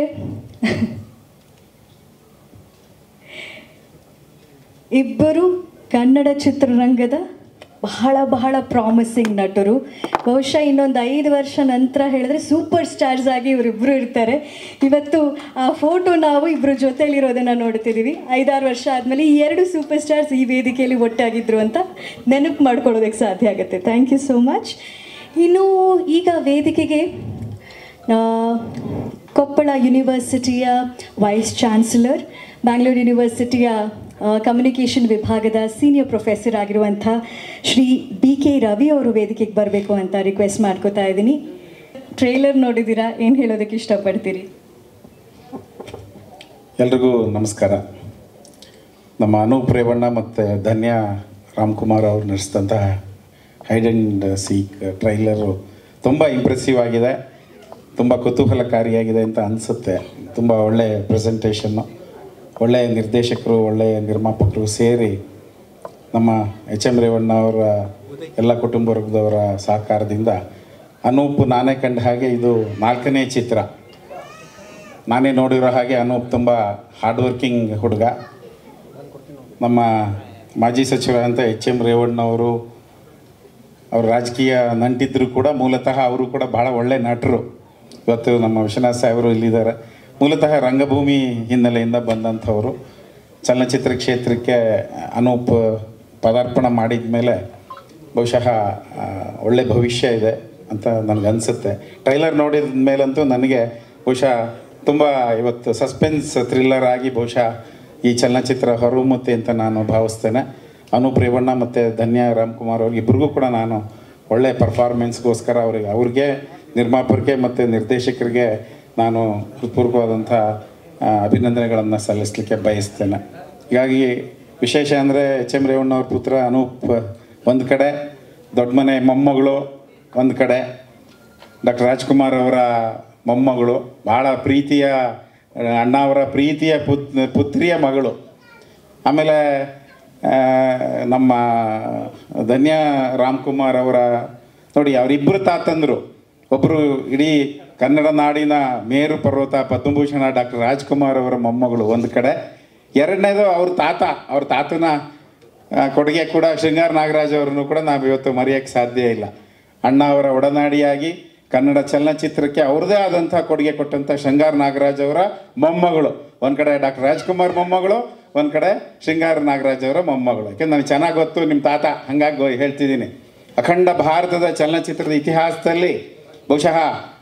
ಇಬ್ಬರು ಕನ್ನಡ ಚಿತ್ರರಂಗದ ಬಹಳ ಬಹಳ ಪ್ರಾಮಿಸಿಂಗ್ ನಟರು ಬಹುಶಃ ಇನ್ನೊಂದು ಐದು ವರ್ಷ ನಂತರ ಹೇಳಿದ್ರೆ ಸೂಪರ್ ಸ್ಟಾರ್ಸ್ ಆಗಿ ಇವರಿಬ್ಬರು ಇರ್ತಾರೆ ಇವತ್ತು ಆ ಫೋಟೋ ನಾವು ಇಬ್ಬರು ಜೊತೆಲಿರೋದನ್ನು ನೋಡ್ತಿದ್ದೀವಿ ಐದಾರು ವರ್ಷ ಆದಮೇಲೆ ಈ ಎರಡು ಸೂಪರ್ ಸ್ಟಾರ್ಸ್ ಈ ವೇದಿಕೆಯಲ್ಲಿ ಒಟ್ಟಾಗಿದ್ರು ಅಂತ ನೆನಪು ಮಾಡ್ಕೊಳ್ಳೋದಕ್ಕೆ ಸಾಧ್ಯ ಆಗುತ್ತೆ ಥ್ಯಾಂಕ್ ಯು ಸೋ ಮಚ್ ಇನ್ನು ಈಗ ವೇದಿಕೆಗೆ ಆ, ಕೊಪ್ಪಳ ಯೂನಿವರ್ಸಿಟಿಯ ವೈಸ್ ಚಾನ್ಸಲರ್ ಬ್ಯಾಂಗ್ಳೂರು ಯೂನಿವರ್ಸಿಟಿಯ ಕಮ್ಯುನಿಕೇಷನ್ ವಿಭಾಗದ ಸೀನಿಯರ್ ಪ್ರೊಫೆಸರ್ ಆಗಿರುವಂಥ ಶ್ರೀ ಬಿ ಕೆ ರವಿ ಅವರು ವೇದಿಕೆಗೆ ಬರಬೇಕು ಅಂತ ರಿಕ್ವೆಸ್ಟ್ ಮಾಡ್ಕೋತಾ ಇದ್ದೀನಿ ಟ್ರೇಲರ್ ನೋಡಿದ್ದೀರಾ ಏನು ಹೇಳೋದಕ್ಕೆ ಇಷ್ಟಪಡ್ತೀರಿ ಎಲ್ರಿಗೂ ನಮಸ್ಕಾರ ನಮ್ಮ ಅನೂಪ್ ರೇವಣ್ಣ ಮತ್ತು ಧನ್ಯ ರಾಮ್ಕುಮಾರ್ ಅವರು ನಡೆಸಿದಂತಹ ಹೈಡ್ ಆ್ಯಂಡ್ ಸೀಕ್ ಟ್ರೈಲರು ತುಂಬ ಇಂಪ್ರೆಸಿವ್ ಆಗಿದೆ ತುಂಬ ಕುತೂಹಲಕಾರಿಯಾಗಿದೆ ಅಂತ ಅನಿಸುತ್ತೆ ತುಂಬ ಒಳ್ಳೆಯ ಪ್ರೆಸೆಂಟೇಷನ್ನು ಒಳ್ಳೆಯ ನಿರ್ದೇಶಕರು ಒಳ್ಳೆಯ ನಿರ್ಮಾಪಕರು ಸೇರಿ ನಮ್ಮ ಎಚ್ ಎಮ್ ರೇವಣ್ಣ ಅವರ ಎಲ್ಲ ಕುಟುಂಬ ವರ್ಗದವರ ಸಹಕಾರದಿಂದ ಅನೂಪ್ ನಾನೇ ಕಂಡ ಹಾಗೆ ಇದು ನಾಲ್ಕನೇ ಚಿತ್ರ ನಾನೇ ನೋಡಿರೋ ಹಾಗೆ ಅನೂಪ್ ತುಂಬ ಹಾರ್ಡ್ ವರ್ಕಿಂಗ್ ಹುಡುಗ ನಮ್ಮ ಮಾಜಿ ಸಚಿವರಾದಂಥ ಎಚ್ ಎಮ್ ರೇವಣ್ಣವರು ಅವರು ರಾಜಕೀಯ ನಂಟಿದ್ರು ಕೂಡ ಮೂಲತಃ ಅವರು ಕೂಡ ಬಹಳ ಒಳ್ಳೆ ನಟರು ಇವತ್ತು ನಮ್ಮ ವಿಶ್ವನಾಥ್ ಸಾಹೇಬರು ಇಲ್ಲಿದ್ದಾರೆ ಮೂಲತಃ ರಂಗಭೂಮಿ ಹಿನ್ನೆಲೆಯಿಂದ ಬಂದಂಥವರು ಚಲನಚಿತ್ರ ಕ್ಷೇತ್ರಕ್ಕೆ ಅನೂಪ್ ಪದಾರ್ಪಣೆ ಮಾಡಿದ ಮೇಲೆ ಬಹುಶಃ ಆ, ಒಳ್ಳೆ ಭವಿಷ್ಯ ಇದೆ ಅಂತ ನನಗನ್ಸುತ್ತೆ ಟ್ರೈಲರ್ ನೋಡಿದ ಮೇಲಂತೂ ನನಗೆ ಬಹುಶಃ ತುಂಬ ಇವತ್ತು ಸಸ್ಪೆನ್ಸ್ ಥ್ರಿಲ್ಲರ್ ಆಗಿ ಬಹುಶಃ ಈ ಚಲನಚಿತ್ರ ಹೊರಹೊಮ್ಮುತ್ತೆ ಅಂತ ನಾನು ಭಾವಿಸ್ತೇನೆ ಅನೂಪ್ ರೇವಣ್ಣ ಮತ್ತು ಧನ್ಯ ರಾಮ್ಕುಮಾರ್ ಅವ್ರಿಗೆ ಇಬ್ರಿಗೂ ಕೂಡ ನಾನು ಒಳ್ಳೆಯ ಪರ್ಫಾರ್ಮೆನ್ಸ್ಗೋಸ್ಕರ ಅವ್ರಿಗೆ ಅವ್ರಿಗೆ ನಿರ್ಮಾಪಕರಿಗೆ ಮತ್ತು ನಿರ್ದೇಶಕರಿಗೆ ನಾನು ಹೃತ್ಪೂರ್ವಕವಾದಂಥ ಆ, ಅಭಿನಂದನೆಗಳನ್ನು ಸಲ್ಲಿಸಲಿಕ್ಕೆ ಬಯಸ್ತೇನೆ ಹೀಗಾಗಿ ವಿಶೇಷ ಅಂದರೆ ಎಚ್ ಎಮ್ ರೇವಣ್ಣ ಅವ್ರ ಪುತ್ರ ಅನೂಪ್ ಒಂದು ಕಡೆ ದೊಡ್ಡ ಮನೆ ಮೊಮ್ಮಗಳು ಒಂದು ಕಡೆ ಡಾಕ್ಟರ್ ರಾಜ್ಕುಮಾರ್ ಅವರ ಮೊಮ್ಮಗಳು ಭಾಳ ಪ್ರೀತಿಯ ಅಣ್ಣ ಅವರ ಪ್ರೀತಿಯ ಪುತ್ ಪುತ್ರಿಯ ಮಗಳು ಆಮೇಲೆ ಆ, ನಮ್ಮ ಧನ್ಯ ರಾಮ್ಕುಮಾರ್ ಅವರ ನೋಡಿ ಅವರಿಬ್ಬರು ತಾತಂದರು ಒಬ್ಬರು ಇಡೀ ಕನ್ನಡ ನಾಡಿನ ಮೇರು ಪರ್ವತ ಪದ್ಮಭೂಷಣ ಡಾಕ್ಟರ್ ರಾಜ್ಕುಮಾರ್ ಅವರ ಮೊಮ್ಮಗಳು ಒಂದು ಕಡೆ ಎರಡನೇದು ಅವ್ರ ತಾತ ಅವ್ರ ತಾತನ ಆ, ಕೊಡುಗೆ ಕೂಡ ಶೃಂಗಾರ ನಾಗರಾಜ್ ಅವರನ್ನು ಕೂಡ ನಾವು ಇವತ್ತು ಮರೆಯೋಕ್ಕೆ ಸಾಧ್ಯ ಇಲ್ಲ ಅಣ್ಣ ಅವರ ಒಡನಾಡಿಯಾಗಿ ಕನ್ನಡ ಚಲನಚಿತ್ರಕ್ಕೆ ಅವ್ರದ್ದೇ ಆದಂಥ ಕೊಡುಗೆ ಕೊಟ್ಟಂಥ ಶೃಂಗಾರ ನಾಗರಾಜ್ ಅವರ ಮೊಮ್ಮಗಳು ಒಂದು ಕಡೆ ಡಾಕ್ಟರ್ ರಾಜ್ಕುಮಾರ್ ಮೊಮ್ಮಗಳು ಒಂದು ಕಡೆ ಶೃಂಗಾರ ನಾಗರಾಜ್ ಅವರ ಮೊಮ್ಮಗಳು ಯಾಕೆಂದ್ರೆ ನನಗೆ ಚೆನ್ನಾಗಿ ಗೊತ್ತು ನಿಮ್ಮ ತಾತ ಹಾಗಾಗಿ ಗೊ- ಹೇಳ್ತಿದ್ದೀನಿ ಅಖಂಡ ಭಾರತದ ಚಲನಚಿತ್ರದ ಇತಿಹಾಸದಲ್ಲಿ ಬಹುಶಃ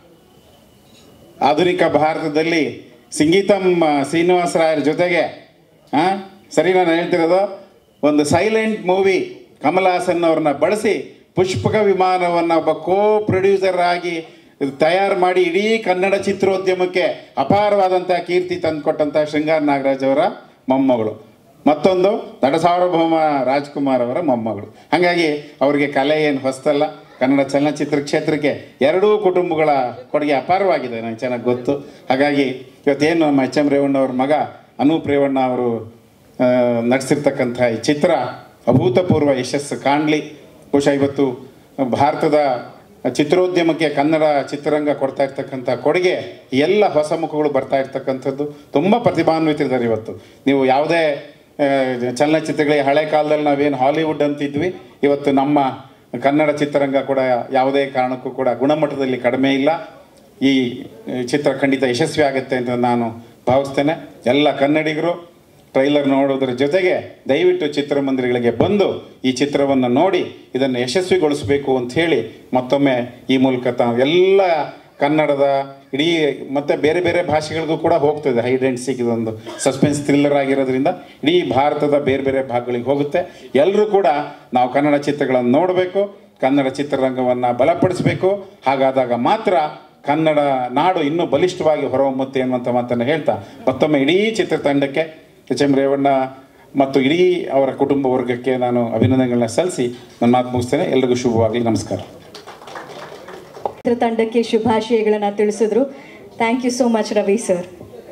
ಆಧುನಿಕ ಭಾರತದಲ್ಲಿ ಸಂಗೀತಂ ಆ, ಶ್ರೀನಿವಾಸ ರಾಯರ ಜೊತೆಗೆ ಆ, ಸರಿ ನಾನು ಹೇಳ್ತಿರೋದು ಒಂದು ಸೈಲೆಂಟ್ ಮೂವಿ ಕಮಲ್ ಹಾಸನ್ ಅವ್ರನ್ನ ಬಳಸಿ ಪುಷ್ಪಕ ವಿಮಾನವನ್ನು ಒಬ್ಬ ಕೋ ಪ್ರೊಡ್ಯೂಸರ್ ಆಗಿ ತಯಾರು ಮಾಡಿ ಇಡೀ ಕನ್ನಡ ಚಿತ್ರೋದ್ಯಮಕ್ಕೆ ಅಪಾರವಾದಂಥ ಕೀರ್ತಿ ತಂದುಕೊಟ್ಟಂಥ ಶೃಂಗಾರ ನಾಗರಾಜ್ ಅವರ ಮೊಮ್ಮಗಳು ಮತ್ತೊಂದು ನಟ ಸಾರ್ವಭೌಮ ರಾಜ್ಕುಮಾರ್ ಅವರ ಮೊಮ್ಮಗಳು ಹಾಗಾಗಿ ಅವರಿಗೆ ಕಲೆ ಏನು ಹೊಸ್ತಲ್ಲ ಕನ್ನಡ ಚಲನಚಿತ್ರ ಕ್ಷೇತ್ರಕ್ಕೆ ಎರಡೂ ಕುಟುಂಬಗಳ ಕೊಡುಗೆ ಅಪಾರವಾಗಿದೆ ನನಗೆ ಚೆನ್ನಾಗಿ ಗೊತ್ತು ಹಾಗಾಗಿ ಇವತ್ತೇನು ನಮ್ಮ ಎಚ್ ಎಂ ರೇವಣ್ಣ ಅವ್ರ ಮಗ ಅನೂಪ್ ರೇವಣ್ಣ ಅವರು ಆ, ನಡೆಸಿರ್ತಕ್ಕಂಥ ಈ ಚಿತ್ರ ಅಭೂತಪೂರ್ವ ಯಶಸ್ಸು ಕಾಣಲಿ ಬಹುಶಃ ಇವತ್ತು ಭಾರತದ ಚಿತ್ರೋದ್ಯಮಕ್ಕೆ ಕನ್ನಡ ಚಿತ್ರರಂಗ ಕೊಡ್ತಾ ಇರ್ತಕ್ಕಂಥ ಕೊಡುಗೆ ಎಲ್ಲ ಹೊಸ ಮುಖಗಳು ಬರ್ತಾ ಇರ್ತಕ್ಕಂಥದ್ದು ತುಂಬ ಪ್ರತಿಭಾನ್ವಿತರಿದ್ದಾರೆ ಇವತ್ತು ನೀವು ಯಾವುದೇ ಆ, ಚಲನಚಿತ್ರಗಳಿಗೆ ಹಳೆ ಕಾಲದಲ್ಲಿ ನಾವೇನು ಹಾಲಿವುಡ್ ಅಂತಿದ್ವಿ ಇವತ್ತು ನಮ್ಮ ಕನ್ನಡ ಚಿತ್ರರಂಗ ಕೂಡ ಯಾವುದೇ ಕಾರಣಕ್ಕೂ ಕೂಡ ಗುಣಮಟ್ಟದಲ್ಲಿ ಕಡಿಮೆ ಇಲ್ಲ ಈ ಆ, ಚಿತ್ರ ಖಂಡಿತ ಯಶಸ್ವಿ ಆಗುತ್ತೆ ಅಂತ ನಾನು ಭಾವಿಸ್ತೇನೆ ಎಲ್ಲ ಕನ್ನಡಿಗರು ಟ್ರೈಲರ್ ನೋಡೋದ್ರ ಜೊತೆಗೆ ದಯವಿಟ್ಟು ಚಿತ್ರಮಂದಿರಗಳಿಗೆ ಬಂದು ಈ ಚಿತ್ರವನ್ನು ನೋಡಿ ಇದನ್ನು ಯಶಸ್ವಿಗೊಳಿಸಬೇಕು ಅಂತ ಹೇಳಿ ಮತ್ತೊಮ್ಮೆ ಈ ಮೂಲಕ ತಾವೆಲ್ಲ ಕನ್ನಡದ ಇಡೀ ಮತ್ತು ಬೇರೆ ಬೇರೆ ಭಾಷೆಗಳಿಗೂ ಕೂಡ ಹೋಗ್ತದೆ ಹೈಡ್ ಆ್ಯಂಡ್ ಸೀಕ್ ಇದೊಂದು ಸಸ್ಪೆನ್ಸ್ ಥ್ರಿಲ್ಲರ್ ಆಗಿರೋದ್ರಿಂದ ಇಡೀ ಭಾರತದ ಬೇರೆ ಬೇರೆ ಭಾಗಗಳಿಗೆ ಹೋಗುತ್ತೆ ಎಲ್ಲರೂ ಕೂಡ ನಾವು ಕನ್ನಡ ಚಿತ್ರಗಳನ್ನು ನೋಡಬೇಕು ಕನ್ನಡ ಚಿತ್ರರಂಗವನ್ನು ಬಲಪಡಿಸಬೇಕು ಹಾಗಾದಾಗ ಮಾತ್ರ ಕನ್ನಡ ನಾಡು ಇನ್ನೂ ಬಲಿಷ್ಠವಾಗಿ ಹೊರಹೊಮ್ಮುತ್ತೆ ಅನ್ನುವಂಥ ಮಾತನ್ನು ಹೇಳ್ತಾ ಮತ್ತೊಮ್ಮೆ ಇಡೀ ಚಿತ್ರತಂಡಕ್ಕೆ ಎಚ್ ಎಂ ರೇವಣ್ಣ ಮತ್ತು ಇಡೀ ಅವರ ಕುಟುಂಬ ವರ್ಗಕ್ಕೆ ನಾನು ಅಭಿನಂದನೆಗಳನ್ನ ಸಲ್ಲಿಸಿ ನನ್ನ ಮಾತು ಮುಗಿಸ್ತೇನೆ ಎಲ್ರಿಗೂ ಶುಭವಾಗಲಿ ನಮಸ್ಕಾರ ಚಿತ್ರತಂಡಕ್ಕೆ ಶುಭಾಶಯಗಳನ್ನು ತಿಳಿಸಿದ್ರು thank you so much Ravi sir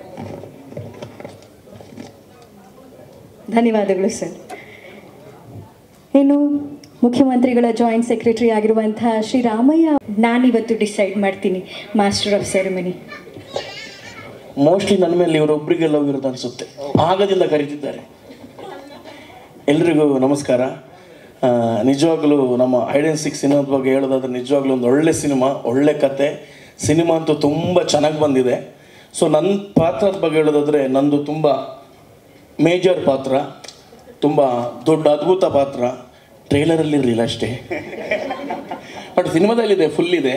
ಧನ್ಯವಾದಗಳು ಸರ್ ಇನ್ನು ಮುಖ್ಯಮಂತ್ರಿಗಳ ಜಾಯಿಂಟ್ ಸೆಕ್ರೆಟರಿ ಆಗಿರುವಂತಹ ಶ್ರೀರಾಮಯ್ಯ ನಾನಿವತ್ತು ಡಿಸೈಡ್ ಮಾಡ್ತೀನಿ ಮಾಸ್ಟರ್ ಆಫ್ ಸೆರೆಮನಿ ಮೋಸ್ಟ್ಲಿ ನನ್ನ ಮೇಲೆ ಇವರೊಬ್ಬರಿಗೆ ಲವ್ ಇರೋದು ಅನಿಸುತ್ತೆ ಆಗದಿಂದ ಕರೀತಿದ್ದಾರೆ ಎಲ್ರಿಗೂ ನಮಸ್ಕಾರ ಆ, ನಿಜವಾಗ್ಲೂ ನಮ್ಮ ಐಡೆನ್ ಸಿಕ್ಸ್ ಸಿನಿಮಾದ ಬಗ್ಗೆ ಹೇಳೋದಾದ್ರೆ ನಿಜವಾಗ್ಲೂ ಒಂದು ಒಳ್ಳೆ ಸಿನಿಮಾ ಒಳ್ಳೆ ಕತೆ ಸಿನಿಮಾ ಅಂತೂ ತುಂಬ ಚೆನ್ನಾಗಿ ಬಂದಿದೆ ಸೊ ನನ್ನ ಪಾತ್ರದ ಬಗ್ಗೆ ಹೇಳೋದಾದ್ರೆ ನಂದು ತುಂಬ ಮೇಜರ್ ಪಾತ್ರ ತುಂಬ ದೊಡ್ಡ ಅದ್ಭುತ ಪಾತ್ರ ಟ್ರೈಲರಲ್ಲಿ ಇರಲಿಲ್ಲ ಅಷ್ಟೇ ಬಟ್ ಸಿನಿಮಾದಲ್ಲಿದೆ ಫುಲ್ ಇದೆ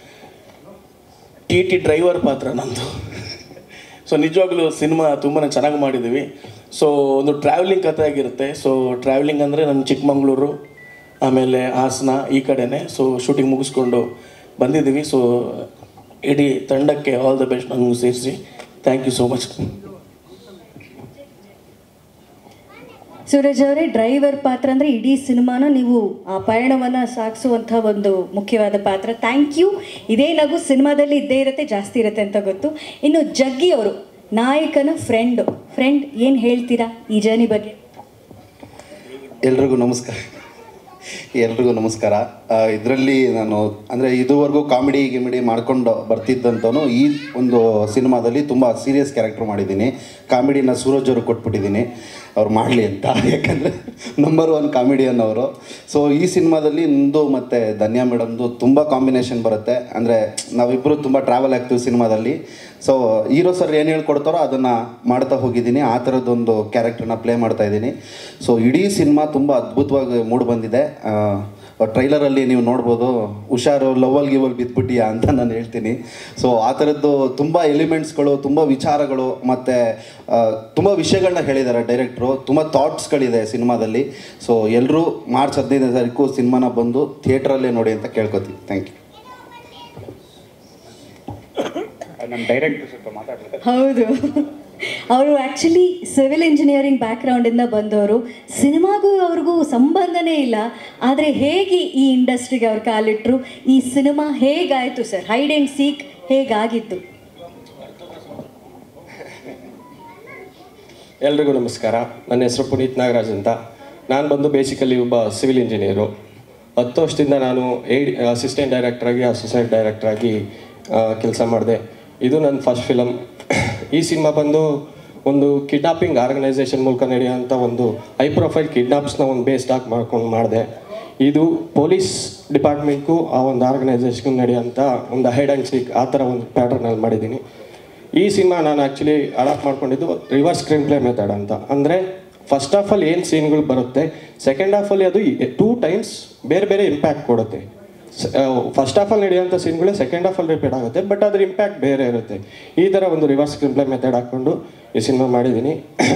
ಟಿ ಟಿ ಡ್ರೈವರ್ ಪಾತ್ರ ನಂದು ಸೊ ನಿಜವಾಗ್ಲೂ ಸಿನಿಮಾ ತುಂಬಾ ಚೆನ್ನಾಗಿ ಮಾಡಿದ್ದೀವಿ ಸೊ ಒಂದು ಟ್ರಾವೆಲಿಂಗ್ ಕಥೆ ಆಗಿರುತ್ತೆ ಸೊ ಟ್ರಾವೆಲಿಂಗ್ ಅಂದರೆ ನಮ್ಮ ಚಿಕ್ಕಮಂಗ್ಳೂರು ಆಮೇಲೆ ಹಾಸನ ಈ ಕಡೆನೇ ಸೊ ಶೂಟಿಂಗ್ ಮುಗಿಸ್ಕೊಂಡು ಬಂದಿದ್ದೀವಿ ಸೊ ಇಡೀ ತಂಡಕ್ಕೆ ಆಲ್ ದ ಬೆಸ್ಟ್ ನನಗೂ ಸೇರಿಸಿ thank you so much Suraj ಅವರೇ ಡ್ರೈವರ್ ಪಾತ್ರ ಅಂದರೆ ಇಡೀ ಸಿನಿಮಾನ ನೀವು ಆ ಪಯಣವನ್ನು ಸಾಗಿಸುವಂಥ ಒಂದು ಮುಖ್ಯವಾದ ಪಾತ್ರ ಥ್ಯಾಂಕ್ ಯು ಇದೇ ನಗು ಸಿನಿಮಾದಲ್ಲಿ ಇದ್ದೇ ಇರುತ್ತೆ ಜಾಸ್ತಿ ಇರುತ್ತೆ ಅಂತ ಗೊತ್ತು ಇನ್ನು ಜಗ್ಗಿ ಅವರು ನಾಯಕನ ಫ್ರೆಂಡು ಫ್ರೆಂಡ್ ಏನು ಹೇಳ್ತೀರಾ ಈ ಜರ್ನಿ ಬಗ್ಗೆ ಎಲ್ರಿಗೂ ನಮಸ್ಕಾರ ಎಲ್ರಿಗೂ ನಮಸ್ಕಾರ ಇದರಲ್ಲಿ ನಾನು ಅಂದರೆ ಇದುವರೆಗೂ ಕಾಮಿಡಿ ಗಿಮಿಡಿ ಮಾಡ್ಕೊಂಡು ಬರ್ತಿದ್ದಂತವನು ಈ ಒಂದು ಸಿನಿಮಾದಲ್ಲಿ ತುಂಬ ಸೀರಿಯಸ್ ಕ್ಯಾರೆಕ್ಟರ್ ಮಾಡಿದ್ದೀನಿ ಕಾಮಿಡಿನ ಸೂರಜ್ ಅವರು ಕೊಟ್ಬಿಟ್ಟಿದ್ದೀನಿ ಅವ್ರು ಮಾಡಲಿ ಅಂತ ಯಾಕಂದರೆ ನಂಬರ್ ಒನ್ ಕಾಮಿಡಿಯನ್ ಅವರು ಸೊ ಈ ಸಿನಿಮಾದಲ್ಲಿ ನಂದು ಮತ್ತು ಧನ್ಯಾ ಮೇಡಮ್ದು ತುಂಬ ಕಾಂಬಿನೇಷನ್ ಬರುತ್ತೆ ಅಂದರೆ ನಾವಿಬ್ಬರು ತುಂಬ ಟ್ರಾವೆಲ್ ಆಗ್ತೀವಿ ಸಿನಿಮಾದಲ್ಲಿ ಸೊ ಹೀರೋ ಸರ್ ಏನು ಹೇಳ್ಕೊಡ್ತಾರೋ ಅದನ್ನು ಮಾಡ್ತಾ ಹೋಗಿದ್ದೀನಿ ಆ ಥರದ್ದೊಂದು ಕ್ಯಾರೆಕ್ಟರ್ನ ಪ್ಲೇ ಮಾಡ್ತಾ ಇದ್ದೀನಿ ಸೊ ಇಡೀ ಸಿನಿಮಾ ತುಂಬ ಅದ್ಭುತವಾಗಿ ಮೂಡ್ ಬಂದಿದೆ ಟ್ರೈಲರಲ್ಲಿ ನೀವು ನೋಡ್ಬೋದು ಹುಷಾರು ಲವಲ್ ಗಿವಲ್ ಬಿದ್ದುಬಿಟ್ಟಿಯಾ ಅಂತ ನಾನು ಹೇಳ್ತೀನಿ ಸೊ ಆ ಥರದ್ದು ತುಂಬ ಎಲಿಮೆಂಟ್ಸ್ಗಳು ತುಂಬ ವಿಚಾರಗಳು ಮತ್ತು ತುಂಬ ವಿಷಯಗಳನ್ನ ಹೇಳಿದ್ದಾರೆ ಡೈರೆಕ್ಟ್ರು ತುಂಬ ಥಾಟ್ಸ್ಗಳಿದೆ ಸಿನಿಮಾದಲ್ಲಿ ಸೊ ಎಲ್ಲರೂ ಮಾರ್ಚ್ ಹದಿನೈದನೇ ತಾರೀಕು ಸಿನಿಮಾನ ಬಂದು ಥಿಯೇಟ್ರಲ್ಲೇ ನೋಡಿ ಅಂತ ಕೇಳ್ಕೊತೀವಿ ಥ್ಯಾಂಕ್ ಯು ನಮ್ಮ ಡೈರೆಕ್ಟರ್ ಸ್ವಲ್ಪ ಮಾತಾಡ್ತಾರೆ ಹೌದು ಅವರು ಆ್ಯಕ್ಚುಲಿ ಸಿವಿಲ್ ಇಂಜಿನಿಯರಿಂಗ್ ಬ್ಯಾಕ್ಗ್ರೌಂಡಿಂದ ಬಂದವರು ಸಿನಿಮಾಗೂ ಅವ್ರಿಗೂ ಸಂಬಂಧನೇ ಇಲ್ಲ ಆದರೆ ಹೇಗೆ ಈ ಇಂಡಸ್ಟ್ರಿಗೆ ಅವ್ರು ಕಾಲಿಟ್ಟರು ಈ ಸಿನಿಮಾ ಹೇಗಾಯಿತು ಸರ್ ಹೈಡ್ ಆ್ಯಂಡ್ ಸೀಕ್ ಹೇಗಾಗಿತ್ತು ಎಲ್ರಿಗೂ ನಮಸ್ಕಾರ ನನ್ನ ಹೆಸರು ಪುನೀತ್ ನಾಗರಾಜ್ ಅಂತ ನಾನು ಬಂದು ಬೇಸಿಕಲಿ ಒಬ್ಬ ಸಿವಿಲ್ ಇಂಜಿನಿಯರು ಹತ್ತು ವರ್ಷದಿಂದ ನಾನು ಏಡ್ ಅಸಿಸ್ಟೆಂಟ್ ಡೈರೆಕ್ಟ್ರಾಗಿ ಅಸಿಸ್ಟೆಂಟ್ ಡೈರೆಕ್ಟ್ರಾಗಿ ಕೆಲಸ ಮಾಡಿದೆ ಇದು ನನ್ನ ಫಸ್ಟ್ ಫಿಲಮ್ ಈ ಸಿನಿಮಾ ಬಂದು ಒಂದು ಕಿಡ್ನಾಪಿಂಗ್ ಆರ್ಗನೈಸೇಷನ್ ಮೂಲಕ ನಡೆಯುವಂಥ ಒಂದು ಹೈ ಪ್ರೊಫೈಲ್ ಕಿಡ್ನಾಪ್ಸ್ನ ಒಂದು ಬೇಸ್ಡ್ ಆಗಿ ಮಾಡ್ಕೊಂಡು ಮಾಡಿದೆ ಇದು ಪೊಲೀಸ್ ಡಿಪಾರ್ಟ್ಮೆಂಟ್ಗೂ ಆ ಒಂದು ಆರ್ಗನೈಸೇಷನ್ಗೂ ನಡೆಯುವಂಥ ಒಂದು ಹೈಡ್ ಆ್ಯಂಡ್ ಸೀಕ್ ಆ ಥರ ಒಂದು ಪ್ಯಾಟರ್ನಲ್ಲಿ ಮಾಡಿದ್ದೀನಿ ಈ ಸಿನಿಮಾ ನಾನು ಆ್ಯಕ್ಚುಲಿ ಅಡಾಪ್ಟ್ ಮಾಡ್ಕೊಂಡಿದ್ದು ರಿವರ್ಸ್ ಸ್ಕ್ರೀನ್ ಪ್ಲೇ ಮೆಥಡ್ ಅಂತ ಅಂದರೆ ಫಸ್ಟ್ ಆಫ್ ಆಲ್ ಏನು ಸೀನ್ಗಳು ಬರುತ್ತೆ ಸೆಕೆಂಡ್ ಹಾಫಲ್ಲಿ ಅದು ಟೂ ಟೈಮ್ಸ್ ಬೇರೆ ಬೇರೆ ಇಂಪ್ಯಾಕ್ಟ್ ಕೊಡುತ್ತೆ ಫಸ್ಟ್ ಹಾಫಲ್ಲಿ ನಡೆಯುವಂಥ ಸೀನ್ಗಳೇ ಸೆಕೆಂಡ್ ಹಾಫಲ್ಲಿ ರಿಪೀಟ್ ಆಗುತ್ತೆ ಬಟ್ ಅದ್ರ ಇಂಪ್ಯಾಕ್ಟ್ ಬೇರೆ ಇರುತ್ತೆ ಈ ಥರ ಒಂದು ರಿವರ್ಸ್ ಸ್ಕ್ರೀನ್ ಪ್ಲೇ ಮೆಥಡ್ ಹಾಕ್ಕೊಂಡು ಈ ಸಿನಿಮಾ ಮಾಡಿದ್ದೀನಿ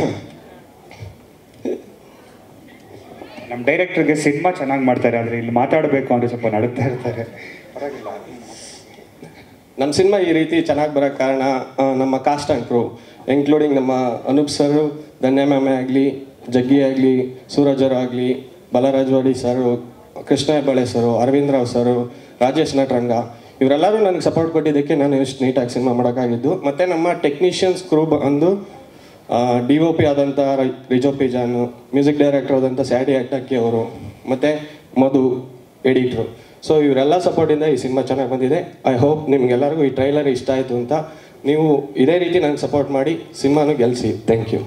ನಮ್ಮ ಡೈರೆಕ್ಟರ್ಗೆ ಸಿನಿಮಾ ಚೆನ್ನಾಗಿ ಮಾಡ್ತಾರೆ ಆದರೆ ಇಲ್ಲಿ ಮಾತಾಡಬೇಕು ಅಂದರೆ ಸ್ವಲ್ಪ ನಡುತ್ತಾ ಇರ್ತಾರೆ ನಮ್ಮ ಸಿನಿಮಾ ಈ ರೀತಿ ಚೆನ್ನಾಗಿ ಬರೋಕ್ಕೆ ಕಾರಣ ಆ, ನಮ್ಮ ಕಾಸ್ಟ್ ಆ್ಯಂಡ್ ಕ್ರೂ ಇನ್ಕ್ಲೂಡಿಂಗ್ ನಮ್ಮ ಅನೂಪ್ ಸರ್ ಧನ್ಯ ಮ್ಯಾಮೆ ಆಗಲಿ ಜಗ್ಗಿ ಆಗಲಿ ಸೂರಜರು ಆಗಲಿ ಬಲರಾಜವಾಡಿ ಸರು ಕೃಷ್ಣ ಹೆಬ್ಬಾಳೆ ಸರು ಅರವಿಂದ್ ರಾವ್ ಸರು ರಾಜೇಶ್ ನಟರಂಗ ಇವರೆಲ್ಲರೂ ನನಗೆ ಸಪೋರ್ಟ್ ಕೊಟ್ಟಿದ್ದಕ್ಕೆ ನಾನು ಇಷ್ಟು ನೀಟಾಗಿ ಸಿನಿಮಾ ಮಾಡೋಕ್ಕಾಗಿದ್ದು ಮತ್ತು ನಮ್ಮ ಟೆಕ್ನಿಷಿಯನ್ಸ್ ಕ್ರೂ ಬಂದು ಡಿ ಒ ಪಿ ಆದಂಥ ರಿಜೋ ಪಿಜಾನು ಮ್ಯೂಸಿಕ್ ಡೈರೆಕ್ಟರ್ ಆದಂಥ ಸ್ಯಾಡಿ ಅಟ್ಟಕ್ಕಿ ಅವರು ಮತ್ತು ಮಧು ಎಡಿಟ್ರು ಸೊ ಇವರೆಲ್ಲ ಸಪೋರ್ಟಿಂದ ಈ ಸಿನಿಮಾ ಚೆನ್ನಾಗಿ ಬಂದಿದೆ ಐ ಹೋಪ್ ನಿಮ್ಗೆಲ್ಲರಿಗೂ ಈ ಟ್ರೈಲರ್ ಇಷ್ಟ ಆಯಿತು ಅಂತ ನೀವು ಇದೇ ರೀತಿ ನನಗೆ ಸಪೋರ್ಟ್ ಮಾಡಿ ಸಿನಿಮಾನು ಗೆಲ್ಲಿಸಿ ಥ್ಯಾಂಕ್ ಯು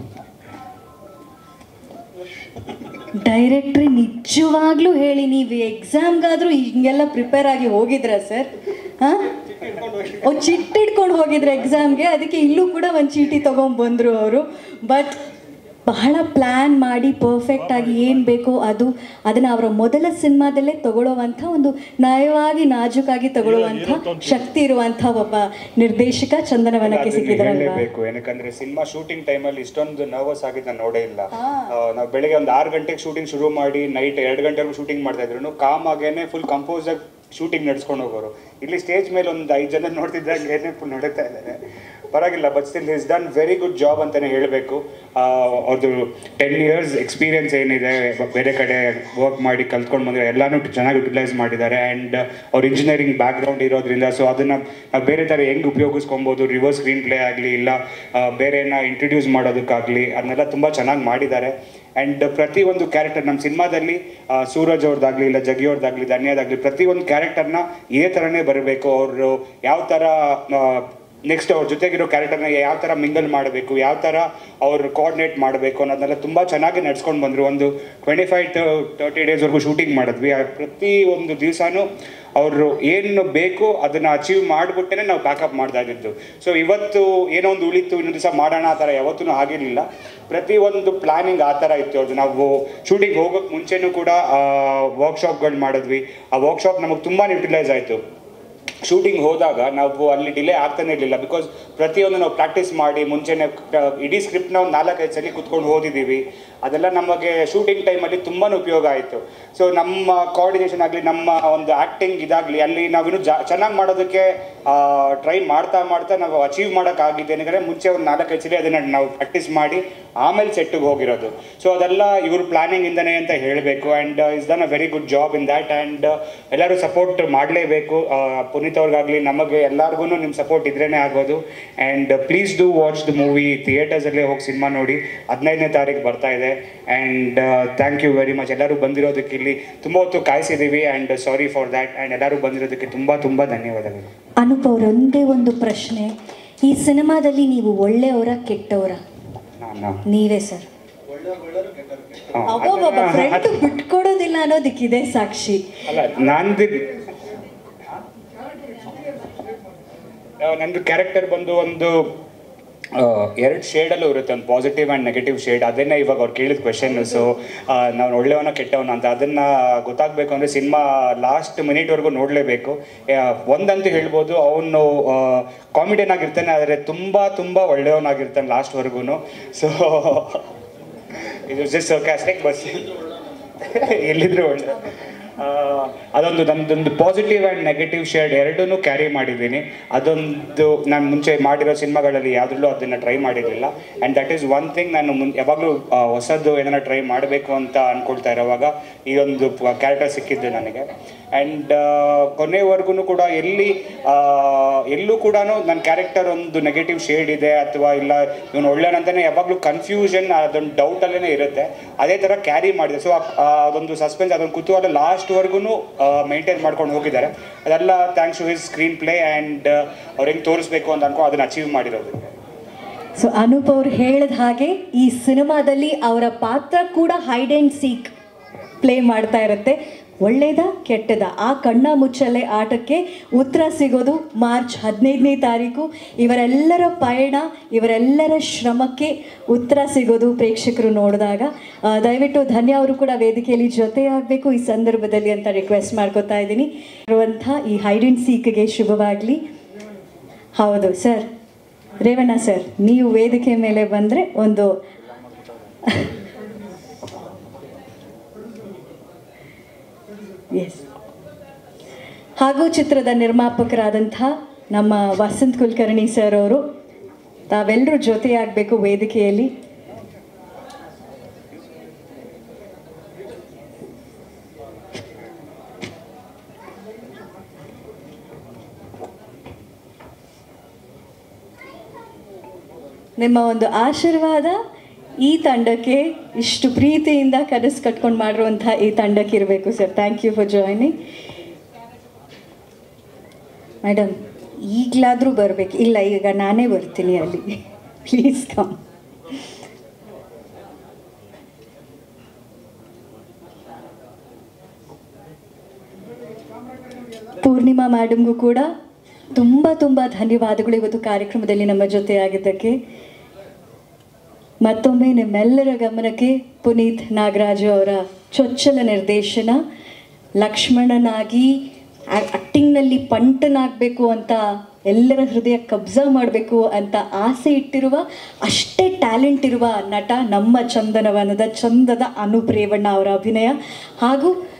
ಡೈರೆಕ್ಟ್ರಿ ನಿಜವಾಗ್ಲೂ ಹೇಳಿ ನೀವು ಎಕ್ಸಾಮ್ಗಾದರೂ ಹಿಂಗೆಲ್ಲ ಪ್ರಿಪೇರ್ ಆಗಿ ಹೋಗಿದ್ರ ಸರ್ ಹಾಂ ಓ ಚಿಟ್ಟಿಡ್ಕೊಂಡು ಹೋಗಿದ್ರೆ ಎಕ್ಸಾಮ್ಗೆ ಅದಕ್ಕೆ ಇಲ್ಲೂ ಕೂಡ ಒಂದು ಚೀಟಿ ತೊಗೊಂಬಂದರು ಅವರು ಬಟ್ ಬಹಳ ಪ್ಲ್ಯಾನ್ ಮಾಡಿ ಪರ್ಫೆಕ್ಟಾಗಿ ಏನು ಬೇಕೋ ಅದು ಅದನ್ನು ಅವರ ಮೊದಲ ಸಿನಿಮಾದಲ್ಲೇ ತಗೊಳ್ಳುವಂಥ ಒಂದು ನಯವಾಗಿ ನಾಜೂಕಾಗಿ ತಗೊಳ್ಳುವಂಥ ಶಕ್ತಿ ಇರುವಂಥ ಒಬ್ಬ ನಿರ್ದೇಶಕ ಚಂದನವನಕ್ಕೆ ಸಿಕ್ಕಿದಾರಲ್ವಾ ಹೇಳಲೇಬೇಕು ಏನಕ್ಕಂದ್ರೆ ಸಿನಿಮಾ ಶೂಟಿಂಗ್ ಟೈಮಲ್ಲಿ ಇಷ್ಟೊಂದು ನರ್ವಸ್ ಆಗಿದ್ದು ನಾನು ನೋಡೇ ಇಲ್ಲ ನಾವು ಬೆಳಿಗ್ಗೆ ಒಂದು ಆರು ಗಂಟೆಗೆ ಶೂಟಿಂಗ್ ಶುರು ಮಾಡಿ ನೈಟ್ ಎರಡು ಗಂಟೆವರೆಗೂ ಶೂಟಿಂಗ್ ಮಾಡ್ತಾ ಇದ್ರು ಕಾಮ್ ಆಗೇನೆ ಫುಲ್ ಕಂಪೋಸ್ ಆಗಿ ಶೂಟಿಂಗ್ ನಡ್ಸ್ಕೊಂಡು ಹೋಗೋರು ಇಲ್ಲಿ ಸ್ಟೇಜ್ ಮೇಲೆ ಒಂದು ಐದು ಜನ ನೋಡ್ತಿದ್ದಾಗ ಏನೇ ಫುಲ್ ನಡೀತಾ ಇದ್ದಾರೆ ಪರವಾಗಿಲ್ಲ but still is done very good job ಅಂತಲೇ ಹೇಳಬೇಕು ಅವ್ರದ್ದು ಟೆನ್ ಇಯರ್ಸ್ ಎಕ್ಸ್ಪೀರಿಯನ್ಸ್ ಏನಿದೆ ಬ- ಬೇರೆ ಕಡೆ ವರ್ಕ್ ಮಾಡಿ ಕಲ್ತ್ಕೊಂಡು ಬಂದರೆ ಎಲ್ಲನೂ ಚೆನ್ನಾಗಿ ಯುಟಿಲೈಸ್ ಮಾಡಿದ್ದಾರೆ ಆ್ಯಂಡ್ ಅವ್ರ ಇಂಜಿನಿಯರಿಂಗ್ ಬ್ಯಾಕ್ಗ್ರೌಂಡ್ ಇರೋದ್ರಿಂದ ಸೊ ಅದನ್ನು ನಾವು ಬೇರೆ ಥರ ಹೆಂಗೆ ಉಪಯೋಗಿಸ್ಕೊಬೋದು ರಿವರ್ಸ್ ಸ್ಕ್ರೀನ್ ಪ್ಲೇ ಆಗಲಿ ಇಲ್ಲ ಆ, ಬೇರೆನ ಇಂಟ್ರಡ್ಯೂಸ್ ಮಾಡೋದಕ್ಕಾಗಲಿ ಅದನ್ನೆಲ್ಲ ತುಂಬ ಚೆನ್ನಾಗಿ ಮಾಡಿದ್ದಾರೆ ಆ್ಯಂಡ್ ಪ್ರತಿ ಒಂದು ಕ್ಯಾರೆಕ್ಟರ್ ನಮ್ಮ ಸಿನಿಮಾದಲ್ಲಿ ಸೂರಜ್ ಅವ್ರದ್ದಾಗಲಿ ಇಲ್ಲ ಜಗಿ ಅವ್ರದ್ದಾಗಲಿ ಧನ್ಯದಾಗಲಿ ಪ್ರತಿ ಒಂದು ಕ್ಯಾರೆಕ್ಟರ್ನ ಇದೇ ಥರನೇ ಬರಬೇಕು ಅವರು ಯಾವ ಥರ ನೆಕ್ಸ್ಟ್ ಅವ್ರ ಜೊತೆಗಿರೋ ಕ್ಯಾರೆಕ್ಟರ್ನ ಯಾವ ಥರ ಮಿಂಗಲ್ ಮಾಡಬೇಕು ಯಾವ ಥರ ಅವ್ರು ಕೋಆರ್ಡಿನೇಟ್ ಮಾಡಬೇಕು ಅನ್ನೋದನ್ನೆಲ್ಲ ತುಂಬ ಚೆನ್ನಾಗಿ ನಡ್ಸ್ಕೊಂಡು ಬಂದರು ಒಂದು ಟ್ವೆಂಟಿ ಫೈವ್ ಟು ತರ್ಟಿ ಡೇಸ್ವರೆಗೂ ಶೂಟಿಂಗ್ ಮಾಡಿದ್ವಿ ಆ ಪ್ರತಿ ಒಂದು ದಿವಸನೂ ಅವರು ಏನು ಬೇಕು ಅದನ್ನು ಅಚೀವ್ ಮಾಡಿಬಿಟ್ಟೇ ನಾವು ಪ್ಯಾಕಪ್ ಮಾಡ್ತಾ ಇದ್ದಿದ್ದು ಸೊ ಇವತ್ತು ಏನೋ ಒಂದು ಉಳಿತು ಇನ್ನೊಂದು ದಿವಸ ಮಾಡೋಣ ಆ ಥರ ಯಾವತ್ತೂ ಆಗಿರಲಿಲ್ಲ ಪ್ರತಿ ಒಂದು ಪ್ಲಾನಿಂಗ್ ಆ ಥರ ಇತ್ತು ಅವ್ರದ್ದು ನಾವು ಶೂಟಿಂಗ್ ಹೋಗೋಕ್ಕೆ ಮುಂಚೆನೂ ಕೂಡ ವರ್ಕ್ಶಾಪ್ಗಳು ಮಾಡಿದ್ವಿ ಆ ವರ್ಕ್ಶಾಪ್ ನಮಗೆ ತುಂಬಾ ಯುಟಿಲೈಸ್ ಆಯಿತು ಶೂಟಿಂಗ್ ಹೋದಾಗ ನಾವು ಅಲ್ಲಿ ಡಿಲೇ ಆಗ್ತಾನೆ ಇರಲಿಲ್ಲ ಬಿಕಾಸ್ ಪ್ರತಿಯೊಂದು ನಾವು ಪ್ರಾಕ್ಟೀಸ್ ಮಾಡಿ ಮುಂಚೆನೆ ಕ- ಇಡೀ ಸ್ಕ್ರಿಪ್ಟ್ನ ಒಂದು ನಾಲ್ಕೈದು ಸಲ ಕುತ್ಕೊಂಡು ಓದಿದ್ದೀವಿ ಅದೆಲ್ಲ ನಮಗೆ ಶೂಟಿಂಗ್ ಟೈಮಲ್ಲಿ ತುಂಬಾ ಉಪಯೋಗ ಆಯಿತು ಸೊ ನಮ್ಮ ಕೋಆರ್ಡಿನೇಷನ್ ಆಗಲಿ ನಮ್ಮ ಒಂದು ಆ್ಯಕ್ಟಿಂಗ್ ಇದಾಗಲಿ ಅಲ್ಲಿ ನಾವಿನ್ನು ಜಾ ಚೆನ್ನಾಗಿ ಮಾಡೋದಕ್ಕೆ ಟ್ರೈ ಮಾಡ್ತಾ ಮಾಡ್ತಾ ನಾವು ಅಚೀವ್ ಮಾಡೋಕ್ಕಾಗಿದ್ದು ಏನಂದರೆ ಮುಂಚೆ ಒಂದು ನಾಲ್ಕೈದು ಸಲ ಅದನ್ನು ನಾವು ಪ್ರಾಕ್ಟೀಸ್ ಮಾಡಿ ಆಮೇಲೆ ಸೆಟ್ಟಿಗೆ ಹೋಗಿರೋದು ಸೊ ಅದೆಲ್ಲ ಇವ್ರ ಪ್ಲಾನಿಂಗಿಂದನೇ ಅಂತ ಹೇಳಬೇಕು and is done a very good job in that and ಎಲ್ಲರೂ ಸಪೋರ್ಟ್ ಮಾಡಲೇಬೇಕು ಪುನೀತ್ ಅವ್ರಿಗಾಗಲಿ ನಮಗೆ ಎಲ್ಲರಿಗೂ ನಿಮ್ಮ ಸಪೋರ್ಟ್ ಇದ್ರೇ ಆಗೋದು and please do watch the movie ಥಿಯೇಟರ್ಸಲ್ಲೇ ಹೋಗಿ ಸಿನಿಮಾ ನೋಡಿ ಹದಿನೈದನೇ ತಾರೀಕು ಬರ್ತಾ ಇದೆ and thank you very much ಎಲ್ಲರೂ ಬಂದಿರೋದಕ್ಕೆ ಇಲ್ಲಿ ತುಂಬ ಹೊತ್ತು ಕಾಯಿಸಿದ್ದೀವಿ and sorry for that and ಎಲ್ಲರೂ ಬಂದಿರೋದಕ್ಕೆ ತುಂಬ ತುಂಬ ಧನ್ಯವಾದಗಳು ಅನುಪ್ ಅವರೊಂದೇ ಒಂದು ಪ್ರಶ್ನೆ ಈ ಸಿನಿಮಾದಲ್ಲಿ ನೀವು ಒಳ್ಳೆಯವರ ಕೆಟ್ಟವರ ನಾನು ನೀವೇ ಸರ್ ಹಾ, ಒಬ್ಬೊಬ್ಬ ಅದನ್ನ- ಫ್ರೆಂಡ್ ಬಿಟ್ಕೊಡೋದಿಲ್ಲ ಅನ್ನೋದಕ್ಕಿದೆ ಸಾಕ್ಷಿ ಅಲ್ಲ ನಂದು ನಂದು ಕ್ಯಾರೆಕ್ಟರ್ ಬಂದು ಒಂದು ಎರಡು ಶೇಡಲ್ಲೂ ಇರುತ್ತೆ ಒಂದು ಪಾಸಿಟಿವ್ ಆ್ಯಂಡ್ ನೆಗೆಟಿವ್ ಶೇಡ್ ಅದನ್ನೇ ಇವಾಗ ಅವ್ರು ಕೇಳಿದ ಕ್ವೆಶನ್ ಸೊ ನಾವು ಒಳ್ಳೆಯವನ ಕೆಟ್ಟವನ ಅಂತ ಅದನ್ನು ಗೊತ್ತಾಗಬೇಕು ಅಂದರೆ ಸಿನಿಮಾ ಲಾಸ್ಟ್ ಮಿನಿಟ್ವರೆಗೂ ನೋಡಲೇಬೇಕು ಒಂದಂತೂ ಹೇಳ್ಬೋದು ಅವನು ಕಾಮಿಡಿಯನ್ ಆಗಿರ್ತಾನೆ ಆದರೆ ತುಂಬ ತುಂಬ ಒಳ್ಳೆಯವನಾಗಿರ್ತಾನೆ ಲಾಸ್ಟ್ವರೆಗೂ ಸೊ ಇದು ಜಸ್ಟ್ ಸರ್ಕಾಸ್ಟಿಕ್ ಬಸ್ ಎಲ್ಲಿದ್ರು ಒಳ್ಳೆ ಆ, ಅದೊಂದು ನಮ್ದೊಂದು ಪಾಸಿಟಿವ್ ಆ್ಯಂಡ್ ನೆಗೆಟಿವ್ ಶೇಡ್ ಎರಡನ್ನೂ ಕ್ಯಾರಿ ಮಾಡಿದ್ದೀನಿ ಅದೊಂದು ನಾನು ಮುಂಚೆ ಮಾಡಿರೋ ಸಿನಿಮಾಗಳಲ್ಲಿ ಯಾವುದ್ರಲ್ಲೂ ಅದನ್ನು ಟ್ರೈ ಮಾಡಿರಲಿಲ್ಲ and that is one thing ನಾನು ಮುನ್ ಯಾವಾಗಲೂ ಹೊಸದು ಏನಾರ ಟ್ರೈ ಮಾಡಬೇಕು ಅಂತ ಅಂದ್ಕೊಳ್ತಾ ಇರೋವಾಗ ಈ ಒಂದು ಕ್ಯಾರೆಕ್ಟರ್ ಸಿಕ್ಕಿದ್ದು ನನಗೆ ಆ್ಯಂಡ್ ಕೊನೆವರೆಗೂ ಕೂಡ ಎಲ್ಲಿ ಆ, ಎಲ್ಲೂ ಕೂಡ ನನ್ನ ಕ್ಯಾರೆಕ್ಟರ್ ಒಂದು ನೆಗೆಟಿವ್ ಶೇಡ್ ಇದೆ ಅಥವಾ ಇಲ್ಲ ಇವನು ಒಳ್ಳೆಯನಂತಾನೆ ಯಾವಾಗಲೂ ಕನ್ಫ್ಯೂಷನ್ ಅದೊಂದು ಡೌಟಲ್ಲೇ ಇರುತ್ತೆ ಅದೇ ಥರ ಕ್ಯಾರಿ ಮಾಡಿದೆ ಸೊ ಅದೊಂದು ಸಸ್ಪೆನ್ಸ್ ಅದೊಂದು ಕುತೂಹಲ ಲಾಸ್ಟ್ವರೆಗೂ ಮೇಂಟೈನ್ ಮಾಡ್ಕೊಂಡು ಹೋಗಿದ್ದಾರೆ ಅದೆಲ್ಲ thanks to his screenplay and ಅವ್ರು ಹೆಂಗೆ ತೋರಿಸ್ಬೇಕು ಅಂತ ಅನ್ಕೊಂಡು ಅದನ್ನು ಅಚೀವ್ ಮಾಡಿರೋದು ಸೊ ಅನೂಪ್ ಅವ್ರು ಹೇಳಿದ ಹಾಗೆ ಈ ಸಿನಿಮಾದಲ್ಲಿ ಅವರ ಪಾತ್ರ ಕೂಡ ಹೈಡ್ ಆ್ಯಂಡ್ ಸೀಕ್ ಪ್ಲೇ ಮಾಡ್ತಾ ಇರುತ್ತೆ ಒಳ್ಳೇದ ಕೆಟ್ಟದ ಆ ಕಣ್ಣ ಮುಚ್ಚಲೆ ಆಟಕ್ಕೆ ಉತ್ತರ ಸಿಗೋದು ಮಾರ್ಚ್ ಹದಿನೈದನೇ ತಾರೀಕು ಇವರೆಲ್ಲರ ಪಯಣ ಇವರೆಲ್ಲರ ಶ್ರಮಕ್ಕೆ ಉತ್ತರ ಸಿಗೋದು ಪ್ರೇಕ್ಷಕರು ನೋಡಿದಾಗ ಆ, ದಯವಿಟ್ಟು ಧನ್ಯ ಅವರು ಕೂಡ ವೇದಿಕೆಯಲ್ಲಿ ಜೊತೆಯಾಗಬೇಕು ಈ ಸಂದರ್ಭದಲ್ಲಿ ಅಂತ ರಿಕ್ವೆಸ್ಟ್ ಮಾಡ್ಕೋತಾ ಇದ್ದೀನಿ ಇರುವಂಥ ಈ ಹೈಡ್ ಆ್ಯಂಡ್ ಸೀಕ್ಗೆ ಶುಭವಾಗಲಿ ಹೌದು ಸರ್ ರೇವಣ್ಣ ಸರ್ ನೀವು ವೇದಿಕೆ ಮೇಲೆ ಬಂದರೆ ಒಂದು ಎಸ್ ಹಾಗೂ ಚಿತ್ರದ ನಿರ್ಮಾಪಕರಾದಂಥ ನಮ್ಮ ವಸಂತ್ ಕುಲಕರ್ಣಿ ಸರ್ ಅವರು ತಾವೆಲ್ಲರೂ ಜೊತೆಯಾಗಬೇಕು ವೇದಿಕೆಯಲ್ಲಿ ನಿಮ್ಮ ಒಂದು ಆಶೀರ್ವಾದ ಈ ತಂಡಕ್ಕೆ ಇಷ್ಟು ಪ್ರೀತಿಯಿಂದ ಕನಸು ಕಟ್ಕೊಂಡು ಮಾಡಿರುವಂಥ ಈ ತಂಡಕ್ಕೆ ಇರಬೇಕು sir thank you for joining madam ಈಗಲಾದರೂ ಬರಬೇಕು ಇಲ್ಲ ಈಗ ನಾನೇ ಬರ್ತೀನಿ ಅಲ್ಲಿ ಪ್ಲೀಸ್ ಕಮ್ ಪೂರ್ಣಿಮಾ ಮೇಡಮ್ಗೂ ಕೂಡ ತುಂಬ ತುಂಬ ಧನ್ಯವಾದಗಳು ಇವತ್ತು ಕಾರ್ಯಕ್ರಮದಲ್ಲಿ ನಮ್ಮ ಜೊತೆ ಆಗಿದ್ದಕ್ಕೆ ಮತ್ತೊಮ್ಮೆ ನಿಮ್ಮೆಲ್ಲರ ಗಮನಕ್ಕೆ ಪುನೀತ್ ನಾಗರಾಜು ಅವರ ಚೊಚ್ಚಲ ನಿರ್ದೇಶನ ಲಕ್ಷ್ಮಣನಾಗಿ ಆ್ಯಕ್ಟಿಂಗ್ನಲ್ಲಿ ಪಂಟನಾಗಬೇಕು ಅಂತ ಎಲ್ಲರ ಹೃದಯ ಕಬ್ಜಾ ಮಾಡಬೇಕು ಅಂತ ಆಸೆ ಇಟ್ಟಿರುವ ಅಷ್ಟೇ ಟ್ಯಾಲೆಂಟ್ ಇರುವ ನಟ ನಮ್ಮ ಚಂದನವನದ ಚಂದದ ಅನೂಪ್ ರೇವಣ್ಣ ಅವರ ಅಭಿನಯ ಹಾಗೂ